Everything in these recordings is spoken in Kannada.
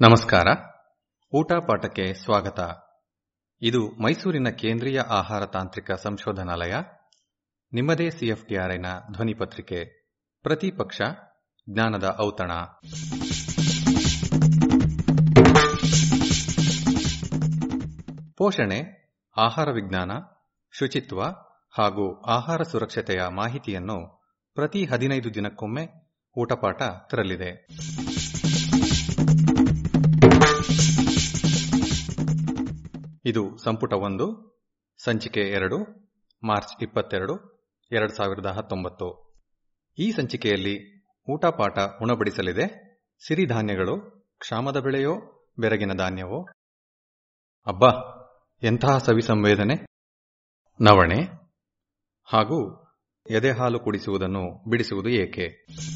ನಮಸ್ಕಾರ ಊಟ ಪಾಠಕ್ಕೆ ಸ್ವಾಗತ ಇದು ಮೈಸೂರಿನ ಕೇಂದ್ರೀಯ ಆಹಾರ ತಾಂತ್ರಿಕ ಸಂಶೋಧನಾಲಯ ನಿಮ್ಮದೇ ಸಿಎಫ್ಟಿಆರ್ಐನ ಧ್ವನಿ ಪತ್ರಿಕೆ ಪ್ರತಿ ಪಕ್ಷ ಜ್ಞಾನದ ಔತಣ ಪೋಷಣೆ ಆಹಾರ ವಿಜ್ಞಾನ ಶುಚಿತ್ವ ಹಾಗೂ ಆಹಾರ ಸುರಕ್ಷತೆಯ ಮಾಹಿತಿಯನ್ನು ಪ್ರತಿ ಹದಿನೈದು ದಿನಕ್ಕೊಮ್ಮೆ ಊಟಪಾಠ ತರಲಿದೆ ಇದು ಸಂಪುಟ ಒಂದು ಸಂಚಿಕೆ ಎರಡು ಮಾರ್ಚ್ ಇಪ್ಪತ್ತೆರಡು ಎರಡು ಸಾವಿರದ ಹತ್ತೊಂಬತ್ತು ಈ ಸಂಚಿಕೆಯಲ್ಲಿ ಊಟ ಪಾಠ ಉಣಬಡಿಸಲಿದೆ ಸಿರಿಧಾನ್ಯಗಳು ಕ್ಷಾಮದ ಬೆಳೆಯೋ ಬೆರಗಿನ ಧಾನ್ಯವೋ ಅಬ್ಬಾ ಎಂತಹ ಸವಿ ಸಂವೇದನೆ ನವಣೆ ಹಾಗೂ ಎದೆ ಹಾಲು ಕುಡಿಸುವುದನ್ನು ಬಿಡಿಸುವುದು ಏಕೆ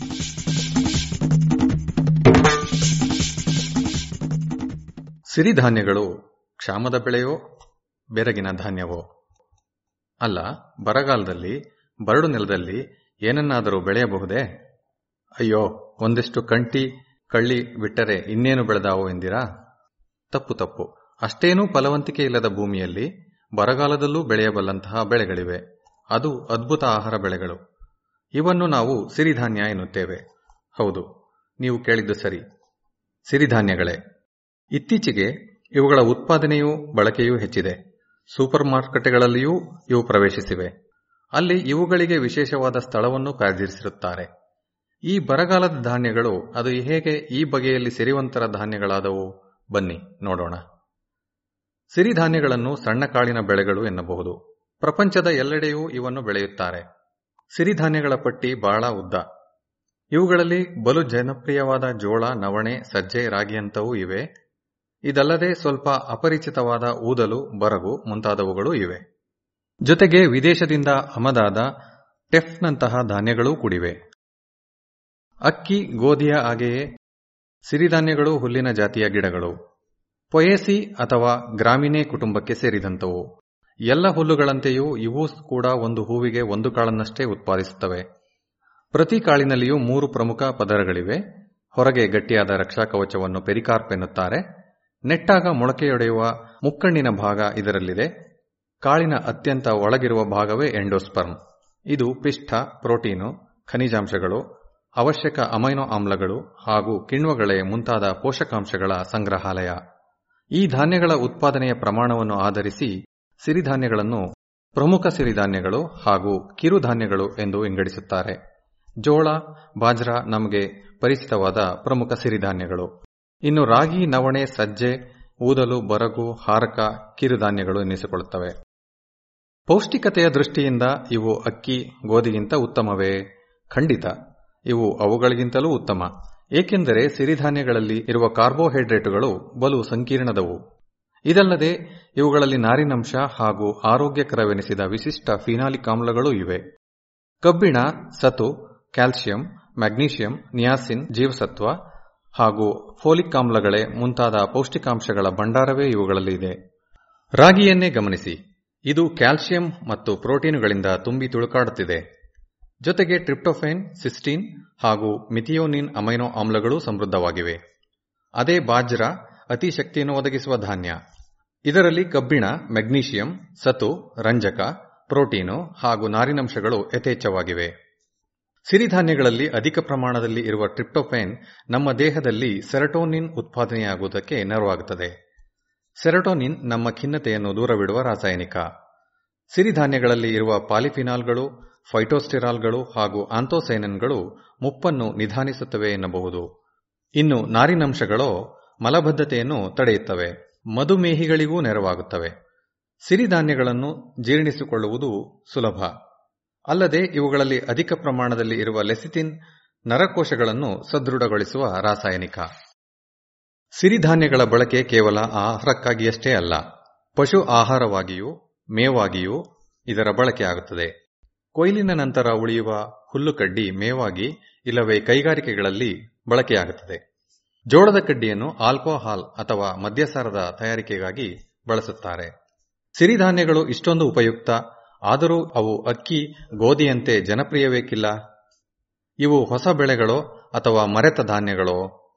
ಸಿರಿಧಾನ್ಯಗಳು ಕ್ಷಾಮದ ಬೆಳೆಯೋ ಬೆರಗಿನ ಧಾನ್ಯವೋ ಅಲ್ಲ ಬರಗಾಲದಲ್ಲಿ ಬರಡು ನೆಲದಲ್ಲಿ ಏನನ್ನಾದರೂ ಬೆಳೆಯಬಹುದೇ ಅಯ್ಯೋ ಒಂದಿಷ್ಟು ಕಂಟಿ ಕಳ್ಳಿ ಬಿಟ್ಟರೆ ಇನ್ನೇನು ಬೆಳೆದಾವೋ ಎಂದಿರಾ ತಪ್ಪು ತಪ್ಪು ಅಷ್ಟೇನೂ ಫಲವಂತಿಕೆ ಇಲ್ಲದ ಭೂಮಿಯಲ್ಲಿ ಬರಗಾಲದಲ್ಲೂ ಬೆಳೆಯಬಲ್ಲಂತಹ ಬೆಳೆಗಳಿವೆ ಅದು ಅದ್ಭುತ ಆಹಾರ ಬೆಳೆಗಳು ಇವನ್ನು ನಾವು ಸಿರಿಧಾನ್ಯ ಎನ್ನುತ್ತೇವೆ ಹೌದು ನೀವು ಕೇಳಿದ್ದು ಸರಿ ಸಿರಿಧಾನ್ಯಗಳೇ ಇತ್ತೀಚೆಗೆ ಇವುಗಳ ಉತ್ಪಾದನೆಯೂ ಬಳಕೆಯೂ ಹೆಚ್ಚಿದೆ ಸೂಪರ್ ಮಾರುಕಟ್ಟೆಗಳಲ್ಲಿಯೂ ಇವು ಪ್ರವೇಶಿಸಿವೆ ಅಲ್ಲಿ ಇವುಗಳಿಗೆ ವಿಶೇಷವಾದ ಸ್ಥಳವನ್ನು ಕಾಯ್ದಿರಿಸಿರುತ್ತಾರೆ ಈ ಬರಗಾಲದ ಧಾನ್ಯಗಳು ಅದು ಹೇಗೆ ಈ ಬಗೆಯಲ್ಲಿ ಸಿರಿವಂತರ ಧಾನ್ಯಗಳಾದವು ಬನ್ನಿ ನೋಡೋಣ ಸಿರಿಧಾನ್ಯಗಳನ್ನು ಸಣ್ಣ ಕಾಳಿನ ಬೆಳೆಗಳು ಎನ್ನಬಹುದು ಪ್ರಪಂಚದ ಎಲ್ಲೆಡೆಯೂ ಇವನ್ನು ಬೆಳೆಯುತ್ತಾರೆ ಸಿರಿಧಾನ್ಯಗಳ ಪಟ್ಟಿ ಬಹಳ ಉದ್ದ ಇವುಗಳಲ್ಲಿ ಬಲು ಜನಪ್ರಿಯವಾದ ಜೋಳ ನವಣೆ ಸಜ್ಜೆ ರಾಗಿಯಂತವೂ ಇವೆ ಇದಲ್ಲದೆ ಸ್ವಲ್ಪ ಅಪರಿಚಿತವಾದ ಊದಲು ಬರಗು ಮುಂತಾದವುಗಳು ಇವೆ ಜೊತೆಗೆ ವಿದೇಶದಿಂದ ಆಮದಾದ ಟೆಫ್ನಂತಹ ಧಾನ್ಯಗಳೂ ಕೂಡಿವೆ ಅಕ್ಕಿ ಗೋಧಿಯ ಹಾಗೆಯೇ ಸಿರಿಧಾನ್ಯಗಳು ಹುಲ್ಲಿನ ಜಾತಿಯ ಗಿಡಗಳು ಪೊಯೇಸಿ ಅಥವಾ ಗ್ರಾಮಿನೇ ಕುಟುಂಬಕ್ಕೆ ಸೇರಿದಂತವು ಎಲ್ಲ ಹುಲ್ಲುಗಳಂತೆಯೂ ಇವೂ ಕೂಡ ಒಂದು ಹೂವಿಗೆ ಒಂದು ಕಾಳನ್ನಷ್ಟೇ ಉತ್ಪಾದಿಸುತ್ತವೆ ಪ್ರತಿ ಕಾಳಿನಲ್ಲಿಯೂ ಮೂರು ಪ್ರಮುಖ ಪದರಗಳಿವೆ ಹೊರಗೆ ಗಟ್ಟಿಯಾದ ರಕ್ಷಾ ಕವಚವನ್ನು ಪೆರಿಕಾರ್ಪ್ ಎನ್ನುತ್ತಾರೆ ನೆಟ್ಟಾಗ ಮೊಳಕೆಯೊಡೆಯುವ ಮುಕ್ಕಣ್ಣಿನ ಭಾಗ ಇದರಲ್ಲಿದೆ ಕಾಳಿನ ಅತ್ಯಂತ ಒಳಗಿರುವ ಭಾಗವೇ ಎಂಡೋಸ್ಪರ್ಮ್ ಇದು ಪಿಷ್ಠ ಪ್ರೋಟೀನು ಖನಿಜಾಂಶಗಳು ಅವಶ್ಯಕ ಅಮೈನೋ ಆಮ್ಲಗಳು ಹಾಗೂ ಕಿಣ್ವಗಳೇ ಮುಂತಾದ ಪೋಷಕಾಂಶಗಳ ಸಂಗ್ರಹಾಲಯ ಈ ಧಾನ್ಯಗಳ ಉತ್ಪಾದನೆಯ ಪ್ರಮಾಣವನ್ನು ಆಧರಿಸಿ ಸಿರಿಧಾನ್ಯಗಳನ್ನು ಪ್ರಮುಖ ಸಿರಿಧಾನ್ಯಗಳು ಹಾಗೂ ಕಿರುಧಾನ್ಯಗಳು ಎಂದು ವಿಂಗಡಿಸುತ್ತಾರೆ ಜೋಳ ಬಾಜ್ರಾ ನಮಗೆ ಪರಿಚಿತವಾದ ಪ್ರಮುಖ ಸಿರಿಧಾನ್ಯಗಳು ಇನ್ನು ರಾಗಿ ನವಣೆ ಸಜ್ಜೆ ಊದಲು ಬರಗು ಹಾರಕ ಕಿರುಧಾನ್ಯಗಳು ಎನ್ನಿಸಿಕೊಳ್ಳುತ್ತವೆ ಪೌಷ್ಟಿಕತೆಯ ದೃಷ್ಟಿಯಿಂದ ಇವು ಅಕ್ಕಿ ಗೋಧಿಗಿಂತ ಉತ್ತಮವೇ ಖಂಡಿತ ಇವು ಅವುಗಳಿಗಿಂತಲೂ ಉತ್ತಮ ಏಕೆಂದರೆ ಸಿರಿಧಾನ್ಯಗಳಲ್ಲಿ ಇರುವ ಕಾರ್ಬೋಹೈಡ್ರೇಟುಗಳು ಬಲು ಸಂಕೀರ್ಣದವು ಇದಲ್ಲದೆ ಇವುಗಳಲ್ಲಿ ನಾರಿನಂಶ ಹಾಗೂ ಆರೋಗ್ಯಕರವೆನಿಸಿದ ವಿಶಿಷ್ಟ ಫಿನಾಲಿಕ್ ಆಮ್ಲಗಳೂ ಇವೆ ಕಬ್ಬಿಣ ಸತು ಕ್ಯಾಲ್ಸಿಯಂ ಮ್ಯಾಗ್ನೀಷಿಯಂ ನಿಯಾಸಿನ್ ಜೀವಸತ್ವ ಹಾಗೂ ಫೋಲಿಕ್ ಆಮ್ಲಗಳೇ ಮುಂತಾದ ಪೌಷ್ಟಿಕಾಂಶಗಳ ಭಂಡಾರವೇ ಇವುಗಳಲ್ಲಿ ಇದೆ ರಾಗಿಯನ್ನೇ ಗಮನಿಸಿ ಇದು ಕ್ಯಾಲ್ಸಿಯಂ ಮತ್ತು ಪ್ರೋಟೀನುಗಳಿಂದ ತುಂಬಿ ತುಳುಕಾಡುತ್ತಿದೆ ಜೊತೆಗೆ ಟ್ರಿಪ್ಟೋಫೇನ್ ಸಿಸ್ಟೀನ್ ಹಾಗೂ ಮಿಥಿಯೋನಿನ್ ಅಮೈನೋ ಆಮ್ಲಗಳೂ ಸಮೃದ್ಧವಾಗಿವೆ ಅದೇ ಬಾಜ್ರಾ ಅತಿ ಶಕ್ತಿಯನ್ನು ಒದಗಿಸುವ ಧಾನ್ಯ ಇದರಲ್ಲಿ ಕಬ್ಬಿಣ ಮೆಗ್ನೀಷಿಯಂ ಸತು ರಂಜಕ ಪ್ರೋಟೀನು ಹಾಗೂ ನಾರಿನಂಶಗಳು ಯಥೇಚ್ಛವಾಗಿವೆ ಸಿರಿಧಾನ್ಯಗಳಲ್ಲಿ ಅಧಿಕ ಪ್ರಮಾಣದಲ್ಲಿ ಇರುವ ಟ್ರಿಪ್ಟೋಫೇನ್ ನಮ್ಮ ದೇಹದಲ್ಲಿ ಸೆರಟೋನಿನ್ ಉತ್ಪಾದನೆಯಾಗುವುದಕ್ಕೆ ನೆರವಾಗುತ್ತದೆ ಸೆರಟೋನಿನ್ ನಮ್ಮ ಖಿನ್ನತೆಯನ್ನು ದೂರವಿಡುವ ರಾಸಾಯನಿಕ ಸಿರಿಧಾನ್ಯಗಳಲ್ಲಿ ಇರುವ ಪಾಲಿಫಿನಾಲ್ಗಳು ಫೈಟೋಸ್ಟಿರಾಲ್ಗಳು ಹಾಗೂ ಆಂಥೋಸೈನನ್ಗಳು ಮುಪ್ಪನ್ನು ನಿಧಾನಿಸುತ್ತವೆ ಎನ್ನಬಹುದು ಇನ್ನು ನಾರಿನಂಶಗಳು ಮಲಬದ್ಧತೆಯನ್ನು ತಡೆಯುತ್ತವೆ ಮಧುಮೇಹಿಗಳಿಗೂ ನೆರವಾಗುತ್ತವೆ ಸಿರಿಧಾನ್ಯಗಳನ್ನು ಜೀರ್ಣಿಸಿಕೊಳ್ಳುವುದು ಸುಲಭ ಅಲ್ಲದೆ ಇವುಗಳಲ್ಲಿ ಅಧಿಕ ಪ್ರಮಾಣದಲ್ಲಿ ಇರುವ ಲೆಸಿತಿನ್ ನರಕೋಶಗಳನ್ನು ಸದೃಢಗೊಳಿಸುವ ರಾಸಾಯನಿಕ ಸಿರಿಧಾನ್ಯಗಳ ಬಳಕೆ ಕೇವಲ ಆಹಾರಕ್ಕಾಗಿಯಷ್ಟೇ ಅಲ್ಲ ಪಶು ಆಹಾರವಾಗಿಯೂ ಮೇವಾಗಿಯೂ ಇದರ ಬಳಕೆಯಾಗುತ್ತದೆ ಕೊಯ್ಲಿನ ನಂತರ ಉಳಿಯುವ ಹುಲ್ಲುಕಡ್ಡಿ ಮೇವಾಗಿ ಇಲ್ಲವೇ ಕೈಗಾರಿಕೆಗಳಲ್ಲಿ ಬಳಕೆಯಾಗುತ್ತದೆ ಜೋಳದ ಕಡ್ಡಿಯನ್ನು ಆಲ್ಕೋಹಾಲ್ ಅಥವಾ ಮದ್ಯಸಾರದ ತಯಾರಿಕೆಗಾಗಿ ಬಳಸುತ್ತಾರೆ ಸಿರಿಧಾನ್ಯಗಳು ಇಷ್ಟೊಂದು ಉಪಯುಕ್ತ ಆದರೂ ಅವು ಅಕ್ಕಿ ಗೋಧಿಯಂತೆ ಜನಪ್ರಿಯವೇಕಿಲ್ಲ ಇವು ಹೊಸ ಬೆಳೆಗಳೋ ಅಥವಾ ಮರೆತ ಧಾನ್ಯಗಳೋ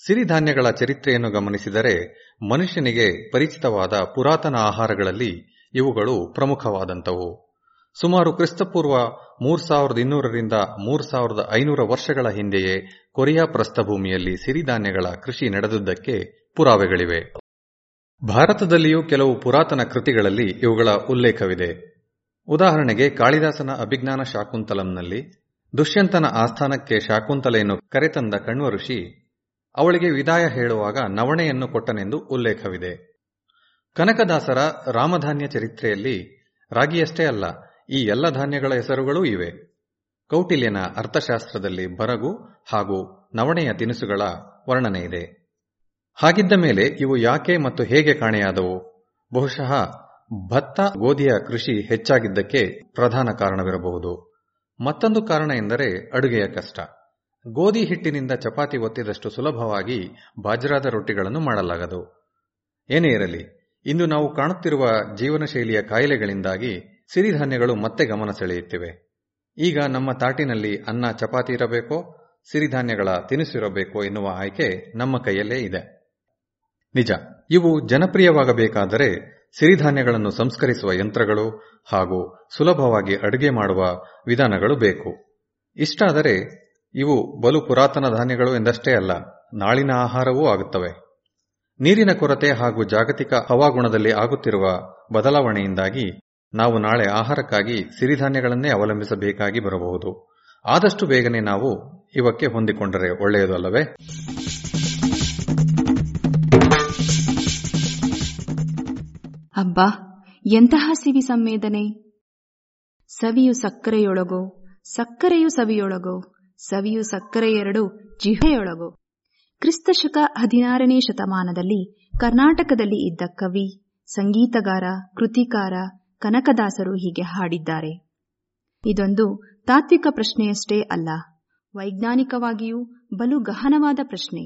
ಸಿರಿಧಾನ್ಯಗಳ ಚರಿತ್ರೆಯನ್ನು ಗಮನಿಸಿದರೆ ಮನುಷ್ಯನಿಗೆ ಪರಿಚಿತವಾದ ಪುರಾತನ ಆಹಾರಗಳಲ್ಲಿ ಇವುಗಳು ಪ್ರಮುಖವಾದಂಥವು ಸುಮಾರು ಕ್ರಿಸ್ತಪೂರ್ವ ಮೂರ್ ಸಾವಿರದ ಇನ್ನೂರರಿಂದ ಮೂರ್ ಸಾವಿರದ ಐನೂರ ವರ್ಷಗಳ ಹಿಂದೆಯೇ ಕೊರಿಯಾ ಪ್ರಸ್ಥಭೂಮಿಯಲ್ಲಿ ಸಿರಿಧಾನ್ಯಗಳ ಕೃಷಿ ನಡೆದುದಕ್ಕೆ ಪುರಾವೆಗಳಿವೆ ಭಾರತದಲ್ಲಿಯೂ ಕೆಲವು ಪುರಾತನ ಕೃತಿಗಳಲ್ಲಿ ಇವುಗಳ ಉಲ್ಲೇಖವಿದೆ ಉದಾಹರಣೆಗೆ ಕಾಳಿದಾಸನ ಅಭಿಜ್ಞಾನ ಶಾಕುಂತಲಂನಲ್ಲಿ ದುಷ್ಯಂತನ ಆಸ್ಥಾನಕ್ಕೆ ಶಾಕುಂತಲೆಯನ್ನು ಕರೆತಂದ ಕಣ್ವ ಋಷಿ ಅವಳಿಗೆ ವಿದಾಯ ಹೇಳುವಾಗ ನವಣೆಯನ್ನು ಕೊಟ್ಟನೆಂದು ಉಲ್ಲೇಖವಿದೆ ಕನಕದಾಸರ ರಾಮಧಾನ್ಯ ಚರಿತ್ರೆಯಲ್ಲಿ ರಾಗಿಯಷ್ಟೇ ಅಲ್ಲ ಈ ಎಲ್ಲ ಧಾನ್ಯಗಳ ಹೆಸರುಗಳೂ ಇವೆ ಕೌಟಿಲ್ಯನ ಅರ್ಥಶಾಸ್ತ್ರದಲ್ಲಿ ಬರಗು ಹಾಗೂ ನವಣೆಯ ತಿನಿಸುಗಳ ವರ್ಣನೆ ಇದೆ ಹಾಗಿದ್ದ ಮೇಲೆ ಇವು ಯಾಕೆ ಮತ್ತು ಹೇಗೆ ಕಾಣೆಯಾದವು ಬಹುಶಃ ಭತ್ತ ಗೋಧಿಯ ಕೃಷಿ ಹೆಚ್ಚಾಗಿದ್ದಕ್ಕೆ ಪ್ರಧಾನ ಕಾರಣವಿರಬಹುದು ಮತ್ತೊಂದು ಕಾರಣ ಎಂದರೆ ಅಡುಗೆಯ ಕಷ್ಟ ಗೋಧಿ ಹಿಟ್ಟಿನಿಂದ ಚಪಾತಿ ಒತ್ತಿದಷ್ಟು ಸುಲಭವಾಗಿ ಬಾಜ್ರಾದ ರೊಟ್ಟಿಗಳನ್ನು ಮಾಡಲಾಗದು ಏನೇ ಇರಲಿ ಇಂದು ನಾವು ಕಾಣುತ್ತಿರುವ ಜೀವನ ಶೈಲಿಯ ಕಾಯಿಲೆಗಳಿಂದಾಗಿ ಸಿರಿಧಾನ್ಯಗಳು ಮತ್ತೆ ಗಮನ ಸೆಳೆಯುತ್ತಿವೆ ಈಗ ನಮ್ಮ ತಾಟಿನಲ್ಲಿ ಅನ್ನ ಚಪಾತಿ ಇರಬೇಕೋ ಸಿರಿಧಾನ್ಯಗಳ ತಿನಿಸು ಇರಬೇಕೋ ಎನ್ನುವ ಆಯ್ಕೆ ನಮ್ಮ ಕೈಯಲ್ಲೇ ಇದೆ ನಿಜ ಇವು ಜನಪ್ರಿಯವಾಗಬೇಕಾದರೆ ಸಿರಿಧಾನ್ಯಗಳನ್ನು ಸಂಸ್ಕರಿಸುವ ಯಂತ್ರಗಳು ಹಾಗೂ ಸುಲಭವಾಗಿ ಅಡುಗೆ ಮಾಡುವ ವಿಧಾನಗಳು ಬೇಕು ಇಷ್ಟಾದರೆ ಇವು ಬಲು ಪುರಾತನ ಧಾನ್ಯಗಳು ಎಂದಷ್ಟೇ ಅಲ್ಲ ನಾಳಿನ ಆಹಾರವೂ ಆಗುತ್ತವೆ ನೀರಿನ ಕೊರತೆ ಹಾಗೂ ಜಾಗತಿಕ ಹವಾಗುಣದಲ್ಲಿ ಆಗುತ್ತಿರುವ ಬದಲಾವಣೆಯಿಂದಾಗಿ ನಾವು ನಾಳೆ ಆಹಾರಕ್ಕಾಗಿ ಸಿರಿಧಾನ್ಯಗಳನ್ನೇ ಅವಲಂಬಿಸಬೇಕಾಗಿ ಬರಬಹುದು ಆದಷ್ಟು ಬೇಗನೆ ನಾವು ಇವಕ್ಕೆ ಹೊಂದಿಕೊಂಡರೆ ಒಳ್ಳೆಯದು ಅಲ್ಲವೇ ಅಬ್ಬಾ ಎಂತಹ ಸಿವಿ ಸಂವೇದನೆ ಸವಿಯು ಸಕ್ಕರೆಯೊಳಗೋ ಸಕ್ಕರೆಯು ಸವಿಯೊಳಗೋ ಸವಿಯು ಸಕ್ಕರೆ ಎರಡು ಜಿಹೆಯೊಳಗೋ ಕ್ರಿಸ್ತಶಕ ಹದಿನಾರನೇ ಶತಮಾನದಲ್ಲಿ ಕರ್ನಾಟಕದಲ್ಲಿ ಇದ್ದ ಕವಿ ಸಂಗೀತಗಾರ ಕೃತಿಕಾರ ಕನಕದಾಸರು ಹೀಗೆ ಹಾಡಿದ್ದಾರೆ ಇದೊಂದು ತಾತ್ವಿಕ ಪ್ರಶ್ನೆಯಷ್ಟೇ ಅಲ್ಲ ವೈಜ್ಞಾನಿಕವಾಗಿಯೂ ಬಲು ಗಹನವಾದ ಪ್ರಶ್ನೆ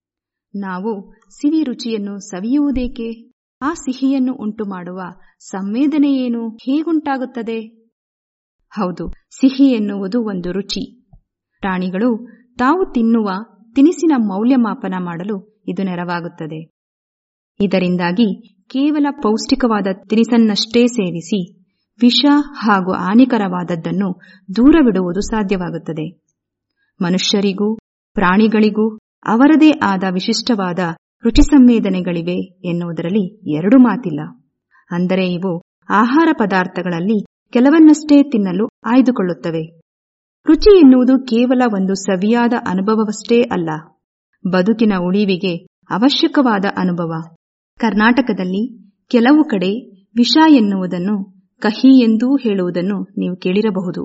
ನಾವು ಸಿಹಿ ರುಚಿಯನ್ನು ಸವಿಯುವುದೇಕೆ ಆ ಸಿಹಿಯನ್ನು ಉಂಟು ಮಾಡುವ ಸಂವೇದನೆಯೇನು ಹೇಗುಂಟಾಗುತ್ತದೆ ಹೌದು ಸಿಹಿ ಎನ್ನುವುದು ಒಂದು ರುಚಿ ಪ್ರಾಣಿಗಳು ತಾವು ತಿನ್ನುವ ತಿನಿಸಿನ ಮೌಲ್ಯಮಾಪನ ಮಾಡಲು ಇದು ನೆರವಾಗುತ್ತದೆ ಇದರಿಂದಾಗಿ ಕೇವಲ ಪೌಷ್ಟಿಕವಾದ ತಿನಿಸನ್ನಷ್ಟೇ ಸೇವಿಸಿ ವಿಷ ಹಾಗೂ ಹಾನಿಕರವಾದದ್ದನ್ನು ದೂರವಿಡುವುದು ಸಾಧ್ಯವಾಗುತ್ತದೆ ಮನುಷ್ಯರಿಗೂ ಪ್ರಾಣಿಗಳಿಗೂ ಅವರದೇ ಆದ ವಿಶಿಷ್ಟವಾದ ರುಚಿ ಸಂವೇದನೆಗಳಿವೆ ಎನ್ನುವುದರಲ್ಲಿ ಎರಡು ಮಾತಿಲ್ಲ ಅಂದರೆ ಇವು ಆಹಾರ ಪದಾರ್ಥಗಳಲ್ಲಿ ಕೆಲವನ್ನಷ್ಟೇ ತಿನ್ನಲು ಆಯ್ದುಕೊಳ್ಳುತ್ತವೆ ರುಚಿ ಎನ್ನುವುದು ಕೇವಲ ಒಂದು ಸವಿಯಾದ ಅನುಭವವಷ್ಟೇ ಅಲ್ಲ ಬದುಕಿನ ಉಳಿವಿಗೆ ಅವಶ್ಯಕವಾದ ಅನುಭವ ಕರ್ನಾಟಕದಲ್ಲಿ ಕೆಲವು ಕಡೆ ವಿಷ ಎನ್ನುವುದನ್ನು ಕಹಿ ಎಂದೂ ಹೇಳುವುದನ್ನು ನೀವು ಕೇಳಿರಬಹುದು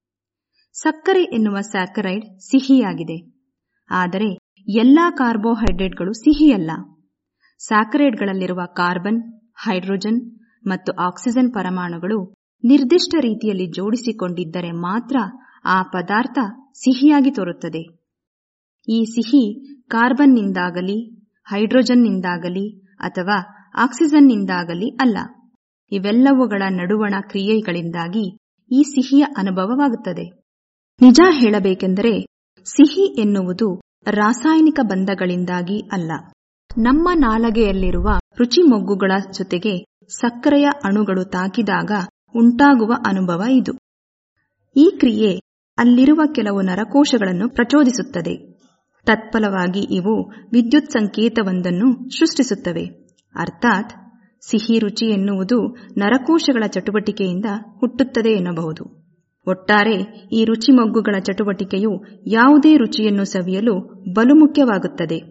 ಸಕ್ಕರೆ ಎನ್ನುವ ಸ್ಯಾಕರೈಡ್ ಸಿಹಿಯಾಗಿದೆ ಆದರೆ ಎಲ್ಲಾ ಕಾರ್ಬೋಹೈಡ್ರೇಟ್ಗಳು ಸಿಹಿಯಲ್ಲ ಸ್ಯಾಕರೈಡ್ಗಳಲ್ಲಿರುವ ಕಾರ್ಬನ್ ಹೈಡ್ರೋಜನ್ ಮತ್ತು ಆಕ್ಸಿಜನ್ ಪರಮಾಣುಗಳು ನಿರ್ದಿಷ್ಟ ರೀತಿಯಲ್ಲಿ ಜೋಡಿಸಿಕೊಂಡಿದ್ದರೆ ಮಾತ್ರ ಆ ಪದಾರ್ಥ ಸಿಹಿಯಾಗಿ ತೋರುತ್ತದೆ ಈ ಸಿಹಿ ಕಾರ್ಬನ್ನಿಂದಾಗಲಿ ಹೈಡ್ರೋಜನ್ನಿಂದಾಗಲಿ ಅಥವಾ ಆಕ್ಸಿಜನ್ನಿಂದಾಗಲಿ ಅಲ್ಲ ಇವೆಲ್ಲವುಗಳ ನಡುವಣ ಕ್ರಿಯೆಗಳಿಂದಾಗಿ ಈ ಸಿಹಿಯ ಅನುಭವವಾಗುತ್ತದೆ ನಿಜ ಹೇಳಬೇಕೆಂದರೆ ಸಿಹಿ ಎನ್ನುವುದು ರಾಸಾಯನಿಕ ಬಂಧಗಳಿಂದಾಗಿ ಅಲ್ಲ ನಮ್ಮ ನಾಲಗೆಯಲ್ಲಿರುವ ರುಚಿ ಮೊಗ್ಗುಗಳ ಜೊತೆಗೆ ಸಕ್ಕರೆಯ ಅಣುಗಳು ತಾಕಿದಾಗ ಉಂಟಾಗುವ ಅನುಭವ ಇದು ಈ ಕ್ರಿಯೆ ಅಲ್ಲಿರುವ ಕೆಲವು ನರಕೋಶಗಳನ್ನು ಪ್ರಚೋದಿಸುತ್ತದೆ ತತ್ಫಲವಾಗಿ ಇವು ವಿದ್ಯುತ್ ಸಂಕೇತವೊಂದನ್ನು ಸೃಷ್ಟಿಸುತ್ತವೆ ಅರ್ಥಾತ್ ಸಿಹಿ ರುಚಿ ಎನ್ನುವುದು ನರಕೋಶಗಳ ಚಟುವಟಿಕೆಯಿಂದ ಹುಟ್ಟುತ್ತದೆ ಎನ್ನಬಹುದು ಒಟ್ಟಾರೆ ಈ ರುಚಿ ಮೊಗ್ಗುಗಳ ಚಟುವಟಿಕೆಯು ಯಾವುದೇ ರುಚಿಯನ್ನು ಸವಿಯಲು ಬಲು ಮುಖ್ಯವಾಗುತ್ತದೆ